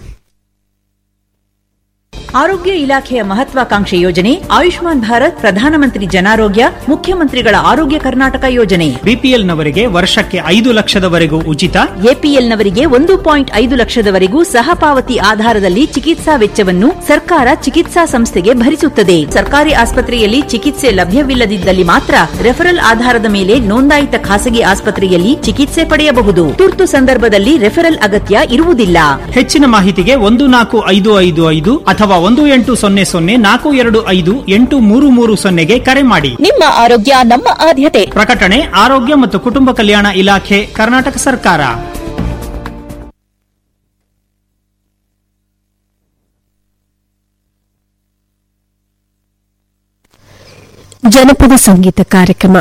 ಆರೋಗ್ಯ ಇಲಾಖೆಯ ಮಹತ್ವಾಕಾಂಕ್ಷೆ ಯೋಜನೆ ಆಯುಷ್ಮಾನ್ ಭಾರತ್ ಪ್ರಧಾನಮಂತ್ರಿ ಜನಾರೋಗ್ಯ ಮುಖ್ಯಮಂತ್ರಿಗಳ ಆರೋಗ್ಯ ಕರ್ನಾಟಕ ಯೋಜನೆ ಬಿಪಿಎಲ್ ನವರಿಗೆ ವರ್ಷಕ್ಕೆ ಐದು ಲಕ್ಷದವರೆಗೂ ಉಚಿತ ಎಪಿಎಲ್ನವರಿಗೆ ಒಂದು ಪಾಯಿಂಟ್ ಐದು ಲಕ್ಷದವರೆಗೂ ಸಹಪಾವತಿ ಆಧಾರದಲ್ಲಿ ಚಿಕಿತ್ಸಾ ವೆಚ್ಚವನ್ನು ಸರ್ಕಾರ ಚಿಕಿತ್ಸಾ ಸಂಸ್ಥೆಗೆ ಭರಿಸುತ್ತದೆ ಸರ್ಕಾರಿ ಆಸ್ಪತ್ರೆಯಲ್ಲಿ ಚಿಕಿತ್ಸೆ ಲಭ್ಯವಿಲ್ಲದಿದ್ದಲ್ಲಿ ಮಾತ್ರ ರೆಫರಲ್ ಆಧಾರದ ಮೇಲೆ ನೋಂದಾಯಿತ ಖಾಸಗಿ ಆಸ್ಪತ್ರೆಯಲ್ಲಿ ಚಿಕಿತ್ಸೆ ಪಡೆಯಬಹುದು ತುರ್ತು ಸಂದರ್ಭದಲ್ಲಿ ರೆಫರಲ್ ಅಗತ್ಯ ಇರುವುದಿಲ್ಲ ಹೆಚ್ಚಿನ ಮಾಹಿತಿಗೆ ಒಂದು ನಾಲ್ಕು ಐದು ಐದು ಐದು ಅಥವಾ ಒಂದು ಎಂಟು ಸೊನ್ನೆ ಸೊನ್ನೆ ನಾಲ್ಕು ಎರಡು ಐದು ಎಂಟು ಮೂರು ಮೂರು ಸೊನ್ನೆಗೆ ಕರೆ ಮಾಡಿ ನಿಮ್ಮ ಆರೋಗ್ಯ ನಮ್ಮ ಆದ್ಯತೆ ಪ್ರಕಟಣೆ ಆರೋಗ್ಯ ಮತ್ತು ಕುಟುಂಬ ಕಲ್ಯಾಣ ಇಲಾಖೆ ಕರ್ನಾಟಕ ಸರ್ಕಾರ ಜನಪದ ಸಂಗೀತ ಕಾರ್ಯಕ್ರಮ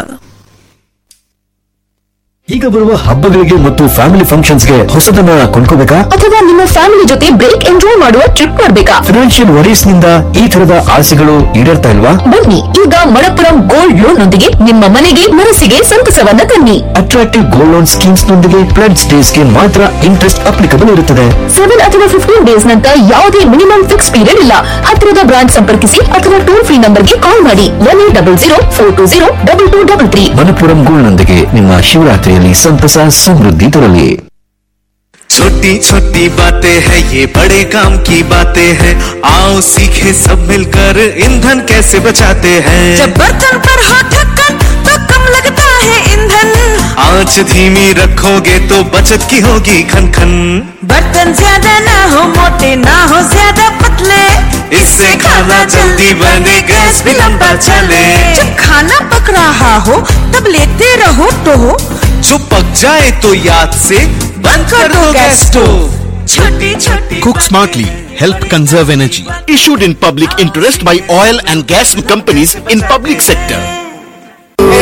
ಈಗ ಬರುವ ಹಬ್ಬಗಳಿಗೆ ಮತ್ತು ಫ್ಯಾಮಿಲಿ ಫಂಕ್ಷನ್ಸ್ಗೆ ಹೊಸದನ್ನ ಕೊಂಡ್ಕೋಬೇಕಾ ಅಥವಾ ನಿಮ್ಮ ಫ್ಯಾಮಿಲಿ ಜೊತೆ ಬ್ರೇಕ್ ಎಂಜಾಯ್ ಮಾಡುವ ಟ್ರಿಪ್ ಮಾಡ್ಬೇಕಾ ಫಿನಾನ್ಷಿಯಲ್ ವರೀಸ್ ನಿಂದ ಈ ತರದ ಆಸೆಗಳು ಈಡೇರ್ತಾ ಇಲ್ವಾ ಬನ್ನಿ ಈಗ ಮಣಪುರಂ ಗೋಲ್ಡ್ ಲೋನ್ ನೊಂದಿಗೆ ನಿಮ್ಮ ಮನೆಗೆ ಮನಸ್ಸಿಗೆ ಸಂತಸವನ್ನ ತನ್ನಿ ಅಟ್ರಾಕ್ಟಿವ್ ಗೋಲ್ಡ್ ಲೋನ್ ಸ್ಕೀಮ್ಸ್ ನೊಂದಿಗೆ ಫ್ಲಡ್ ಸ್ಟೇಸ್ಗೆ ಮಾತ್ರ ಇಂಟ್ರೆಸ್ಟ್ ಅಪ್ಲಿಕಬಲ್ ಇರುತ್ತದೆ ಸೆವೆನ್ ಅಥವಾ ಫಿಫ್ಟೀನ್ ಡೇಸ್ ನಂತರ ಯಾವುದೇ ಮಿನಿಮಮ್ ಫಿಕ್ಸ್ ಪೀರಿಯಡ್ ಇಲ್ಲ ಹತ್ತಿರದ ಬ್ರಾಂಚ್ ಸಂಪರ್ಕಿಸಿ ಅಥವಾ ಟೋಲ್ ಫ್ರೀ ನಂಬರ್ಗೆ ಕಾಲ್ ಮಾಡಿ one eight double zero four two zero double two double three Manappuram gold ನೊಂದಿಗೆ ನಿಮ್ಮ ಶಿವರಾತ್ರಿಯಲ್ಲಿ ಸಂತಸ ಸಮೃದ್ಧಿ ತರಲಿ छोटी छोटी बातें हैं ये बड़े काम की बातें हैं आओ सीखे सब मिलकर ईंधन कैसे बचाते हैं जब बर्तन पर हो ढक्कन तो कम लगता है ईंधन आंच धीमी रखोगे तो बचत की होगी खन खन बर्तन ज्यादा ना हो मोटे ना हो ज्यादा पतले इससे खाना जल्दी बने गैस भी लंबा चले जब खाना पक रहा हो तब लेते रहो तो जो पक जाए तो याद से बंद कर दो गैस स्टोव छोटी छोटी Cook smartly. Help conserve energy. Issued in public interest by oil and gas companies in public sector.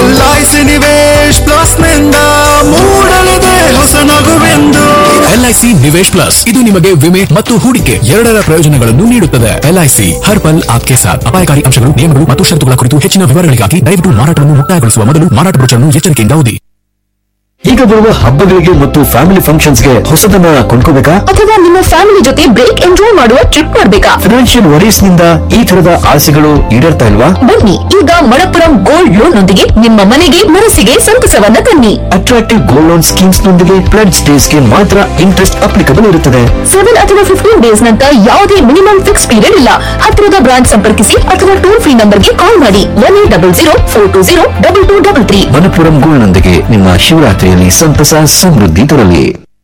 L I C Nivesh plus ನಿಂದ ಮೂಡಲಿದೆ ಹೊಸ ನಗುವೆಂದು ಎಲ್ಐಸಿ ನಿವೇಶ್ ಪ್ಲಸ್ ಇದು ನಿಮಗೆ ವಿಮೆ ಮತ್ತು ಹೂಡಿಕೆ ಎರಡರ ಪ್ರಯೋಜನಗಳನ್ನು ನೀಡುತ್ತದೆ ಎಲ್ಐಸಿ ಹರ್ ಪಲ್ ಆಪ್ಕೆ ಸಾಥ್ ಅಪಾಯಕಾರಿ ಅಂಶಗಳು ನಿಯಮಗಳು ಮತ್ತು ಷರತ್ತುಗಳ ಕುರಿತು ಹೆಚ್ಚಿನ ವಿವರಗಳಿಗಾಗಿ ದಯವಿಟ್ಟು ಮಾರಾಟವನ್ನು ಮುಕ್ತಾಯಗೊಳಿಸುವ ಮೊದಲು ಮಾರಾಟ ಬ್ರೋಚರ್ನ್ನು ಎಚ್ಚರಿಕೆಯಿಂದ ಓದಿ ಈಗ ಬರುವ ಹಬ್ಬಗಳಿಗೆ ಮತ್ತು ಫ್ಯಾಮಿಲಿ ಫಂಕ್ಷನ್ಸ್ಗೆ ಹೊಸದನ್ನ ಕೊಂಡ್ಕೋಬೇಕಾ ಅಥವಾ ನಿಮ್ಮ ಫ್ಯಾಮಿಲಿ ಜೊತೆ ಬ್ರೇಕ್ ಎಂಜಾಯ್ ಮಾಡುವ ಟ್ರಿಪ್ ಮಾಡ್ಬೇಕಾ ಫಿನಾನ್ಷಿಯಲ್ ವರೀಸ್ ನಿಂದ ಈ ತರದ ಆಸೆಗಳು ಈಡೇರ್ತಾ ಇಲ್ವಾ ಬನ್ನಿ ಈಗ ಮಣಪುರಂ ಗೋಲ್ಡ್ ಲೋನ್ ನೊಂದಿಗೆ ನಿಮ್ಮ ಮನೆಗೆ ಮನಸ್ಸಿಗೆ ಸಂತಸವನ್ನ ತನ್ನಿ ಅಟ್ರಾಕ್ಟಿವ್ ಗೋಲ್ಡ್ ಲೋನ್ ಸ್ಕೀಮ್ಸ್ ನೊಂದಿಗೆ ಪ್ಲಡ್ ಸ್ಟೇಸ್ಗೆ ಮಾತ್ರ ಇಂಟ್ರೆಸ್ಟ್ ಅಪ್ಲಿಕಬಲ್ ಇರುತ್ತದೆ ಸೆವೆನ್ ಅಥವಾ ಫಿಫ್ಟೀನ್ ಡೇಸ್ ನಂತರ ಯಾವುದೇ ಮಿನಿಮಮ್ ಫಿಕ್ಸ್ ಪೀರಿಯಡ್ ಇಲ್ಲ ಹತ್ತಿರದ ಬ್ರಾಂಚ್ ಸಂಪರ್ಕಿಸಿ ಅಥವಾ ಟೋಲ್ ಫ್ರೀ ನಂಬರ್ಗೆ ಕಾಲ್ ಮಾಡಿ one eight double zero four two zero double two double three Manappuram gold ನೊಂದಿಗೆ ನಿಮ್ಮ ಶಿವರಾತ್ರಿಯಲ್ಲಿ ಸಂತಸ ಸಮೃದ್ಧಿ ತರಲಿ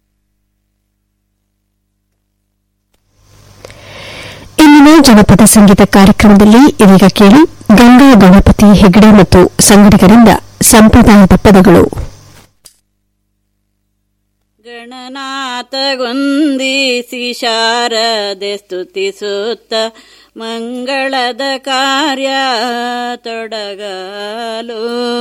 ಇಂದಿನ ಜನಪದ ಸಂಗೀತ ಕಾರ್ಯಕ್ರಮದಲ್ಲಿ ಇದೀಗ ಕೇಳಿ ಗಂಗಾ ಗಣಪತಿ ಹೆಗಡೆ ಮತ್ತು ಸಂಗಡಿಗರಿಂದ ಸಂಪ್ರದಾಯದ ಪದಗಳು ಗಣನಾಥಗೊಂದಿಸಿ ಶಾರದೆ ಸ್ತುತಿಸುತ್ತ ಮಂಗಳದ ಕಾರ್ಯ ತೊಡಗಲು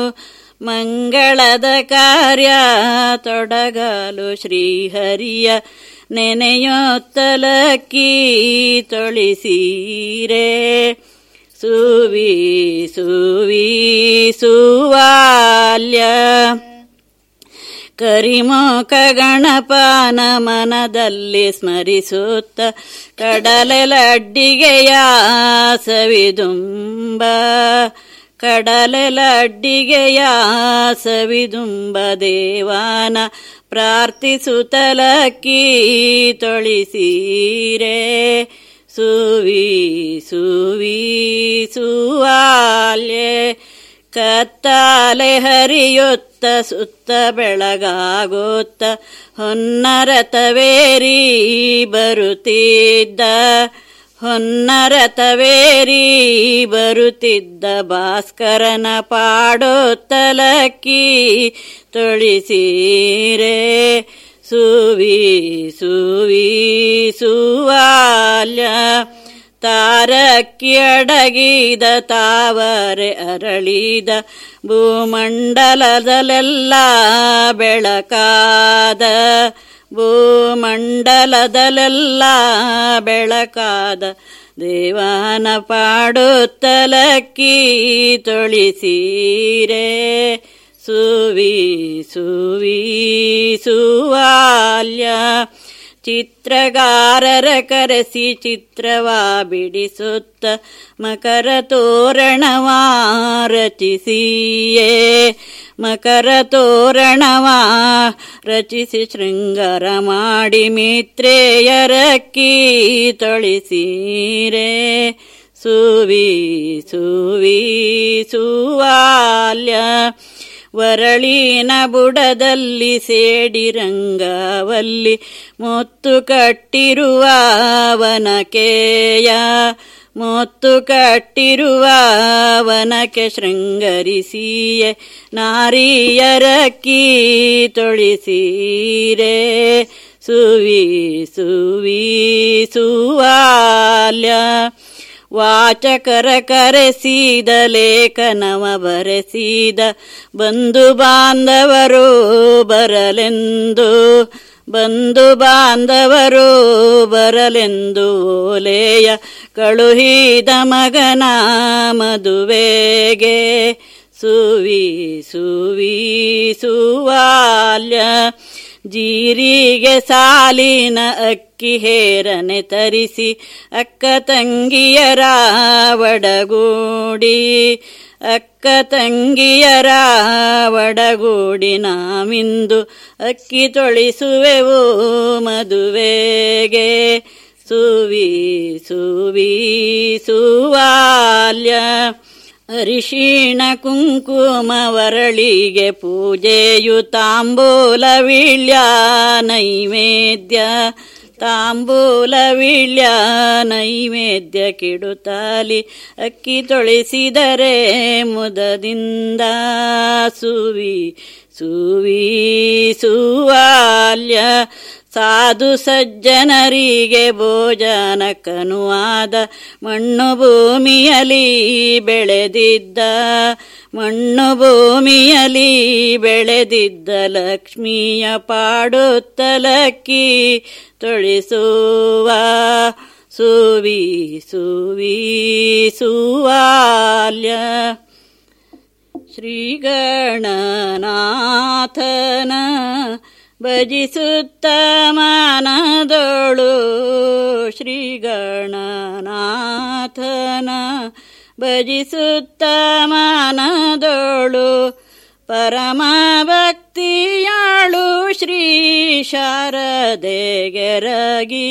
ಮಂಗಳದ ಕಾರ್ಯ ತೊಡಗಲು ಶ್ರೀಹರಿಯ ನೆನೆಯುತ್ತಲಕ್ಕಿ ತೊಳಿಸೀರೆ ಸುವಿ ಸುವಿ ಸುವಾಲ್ಯ ಕರಿಮುಖ ಗಣಪನ ಮನದಲ್ಲಿ ಸ್ಮರಿಸುತ್ತ ಕಡಲೆಲಡ್ಡಿಗೆಯ ಸವಿದುಂಬ ಕಡಲೆಲಡ್ಡಿಗೆಯ ಸವಿದುಂಬ ದೇವಾನ ಪ್ರಾರ್ಥಿಸುತ್ತಲಕ್ಕಿ ತೊಳಿಸೀರೆ ಸುವಿ ಸುವಿ ಸುವಾಲ್ಯೆ ಕತ್ತಾಲೆ ಹರಿಯುತ್ತ ಸುತ್ತ ಬೆಳಗಾಗುತ್ತ ಹೊನ್ನರತವೇರಿ ಬರುತ್ತಿದ್ದ ಹೊನ್ನರತವೇರಿ ಬರುತ್ತಿದ್ದ ಭಾಸ್ಕರನ ಪಾಡುತ್ತಲಕ್ಕಿ ತೊಳಿಸೀರೆ ಸುವಿ ಸುವಿ ಸುವಾಲ್ಯ ತಾರಕ್ಕಿ ಅಡಗಿದ ತಾವರೆ ಅರಳಿದ ಭೂಮಂಡಲದಲ್ಲೆಲ್ಲ ಬೆಳಕಾದ ಭೂಮಂಡಲದಲ್ಲೆಲ್ಲ ಬೆಳಕಾದ ದೇವನ ಪಾಡುತ್ತಲಕ್ಕಿ ತೊಳಿಸೀರೆ ಸುವಿ ಸುವಿ ಸುವಾಲ್ಯ ಚಿತ್ರಗಾರರ ಕರೆಸಿ ಚಿತ್ರವಾ ಬಿಡಿಸುತ್ತ ಮಕರ ತೋರಣವಾ ರಚಿಸಿಯೇ ಮಕರ ತೋರಣವಾ ರಚಿಸಿ ಶೃಂಗಾರ ಮಾಡಿ ಮಿತ್ರೇಯರಕ್ಕಿ ತೊಳಿಸೀರೆ ಸುವಿ ಸುವಿ ಸುವಾಲ್ಯ ವರಳಿನ ಬುಡದಲ್ಲಿ ಸೇಡಿರಂಗವಲ್ಲಿ ಮುತ್ತು ಕಟ್ಟಿರುವ ವನಕೆಯ ಮುತ್ತು ಕಟ್ಟಿರುವ ವನಕೆ ಶೃಂಗರಿಸಿಯೇ ನಾರಿಯರಕ್ಕಿ ತೊಳಿಸೀರೆ ಸುವಿ ಸುವಿ ಸುವಾಲ್ಯ ವಾಚಕರ ಕರೆಸಿದ ಲೇಖನವ ಬರೆಸಿದ ಬಂಧು ಬಾಂಧವರು ಬರಲೆಂದು ಬಂಧು ಬಾಂಧವರು ಬರಲೆಂದು ಓಲೆಯ ಕಳುಹಿದ ಮಗನ ಮದುವೆಗೆ ಸುವಿ ಸುವಿ ಸುವಾಲ್ಯ ಜೀರಿಗೆ ಸಾಲಿನ ಅಕ್ಕಿ ಹೇರನೆ ತರಿಸಿ ಅಕ್ಕ ತಂಗಿಯರ ಒಡಗೂಡಿ ಅಕ್ಕ ತಂಗಿಯರ ಒಡಗೂಡಿ ನಾಮಿಂದು ಅಕ್ಕಿ ತೊಳಿಸುವೆವು ಮದುವೆಗೆ ಸುವಿ ಸುವಿ ಸುವಾಲ್ಯ ಅರಿಶಿಣ ಕುಂಕುಮ ವರಳಿಗೆ ಪೂಜೆಯು ತಾಂಬೂಲ ವೀಳ್ಯ ನೈವೇದ್ಯ ತಾಂಬೂಲ ವೀಳ್ಯ ನೈವೇದ್ಯ ಕಿಡುತ್ತಾಲಿ ಅಕ್ಕಿ ತೊಳಿಸಿದರೆ ಮುದದಿಂದ ಸುವಿ ಸುವಿ ಸುವಾಲ್ಯ ಸಾಧು ಸಜ್ಜನರಿಗೆ ಭೋಜನಕ್ಕನುವಾದ ಮಣ್ಣು ಭೂಮಿಯಲಿ ಬೆಳೆದಿದ್ದ ಮಣ್ಣು ಭೂಮಿಯಲಿ ಬೆಳೆದಿದ್ದ ಲಕ್ಷ್ಮಿಯ ಪಾಡುತ್ತಲಕ್ಕಿ ತೊಳಿಸುವ ಸುವಿ ಸುವಿ ಸುವಾಲ್ಯ ಶ್ರೀಗಣನಾಥನ ಭಜಿಸುತ್ತ ಮನದೊಳು ಶ್ರೀಗಣನಾಥನ ಭಜಿಸುತ್ತ ಮನದೊಳು ಪರಮ ಭಕ್ತಿಯಾಳು ಶ್ರೀ ಶಾರದೆಗೆರಗಿ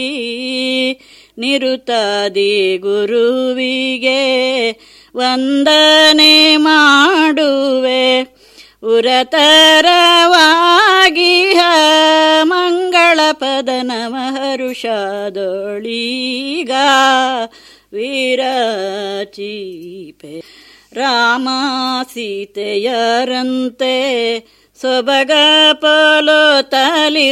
ನಿರುತಾದಿ ಗುರುವಿಗೆ ವಂದನೆ ಮಾಡುವೆ ಉರತರವಾಗಿ ಮಂಗಳ ಪದನ ಮಹರುಷದೊಳೀಗ ವೀರಚೀಪೆ ರಾಮ ಸೀತೆಯರಂತೆ ಸೊಬಗ ಪೋಲೋ ತಲಿ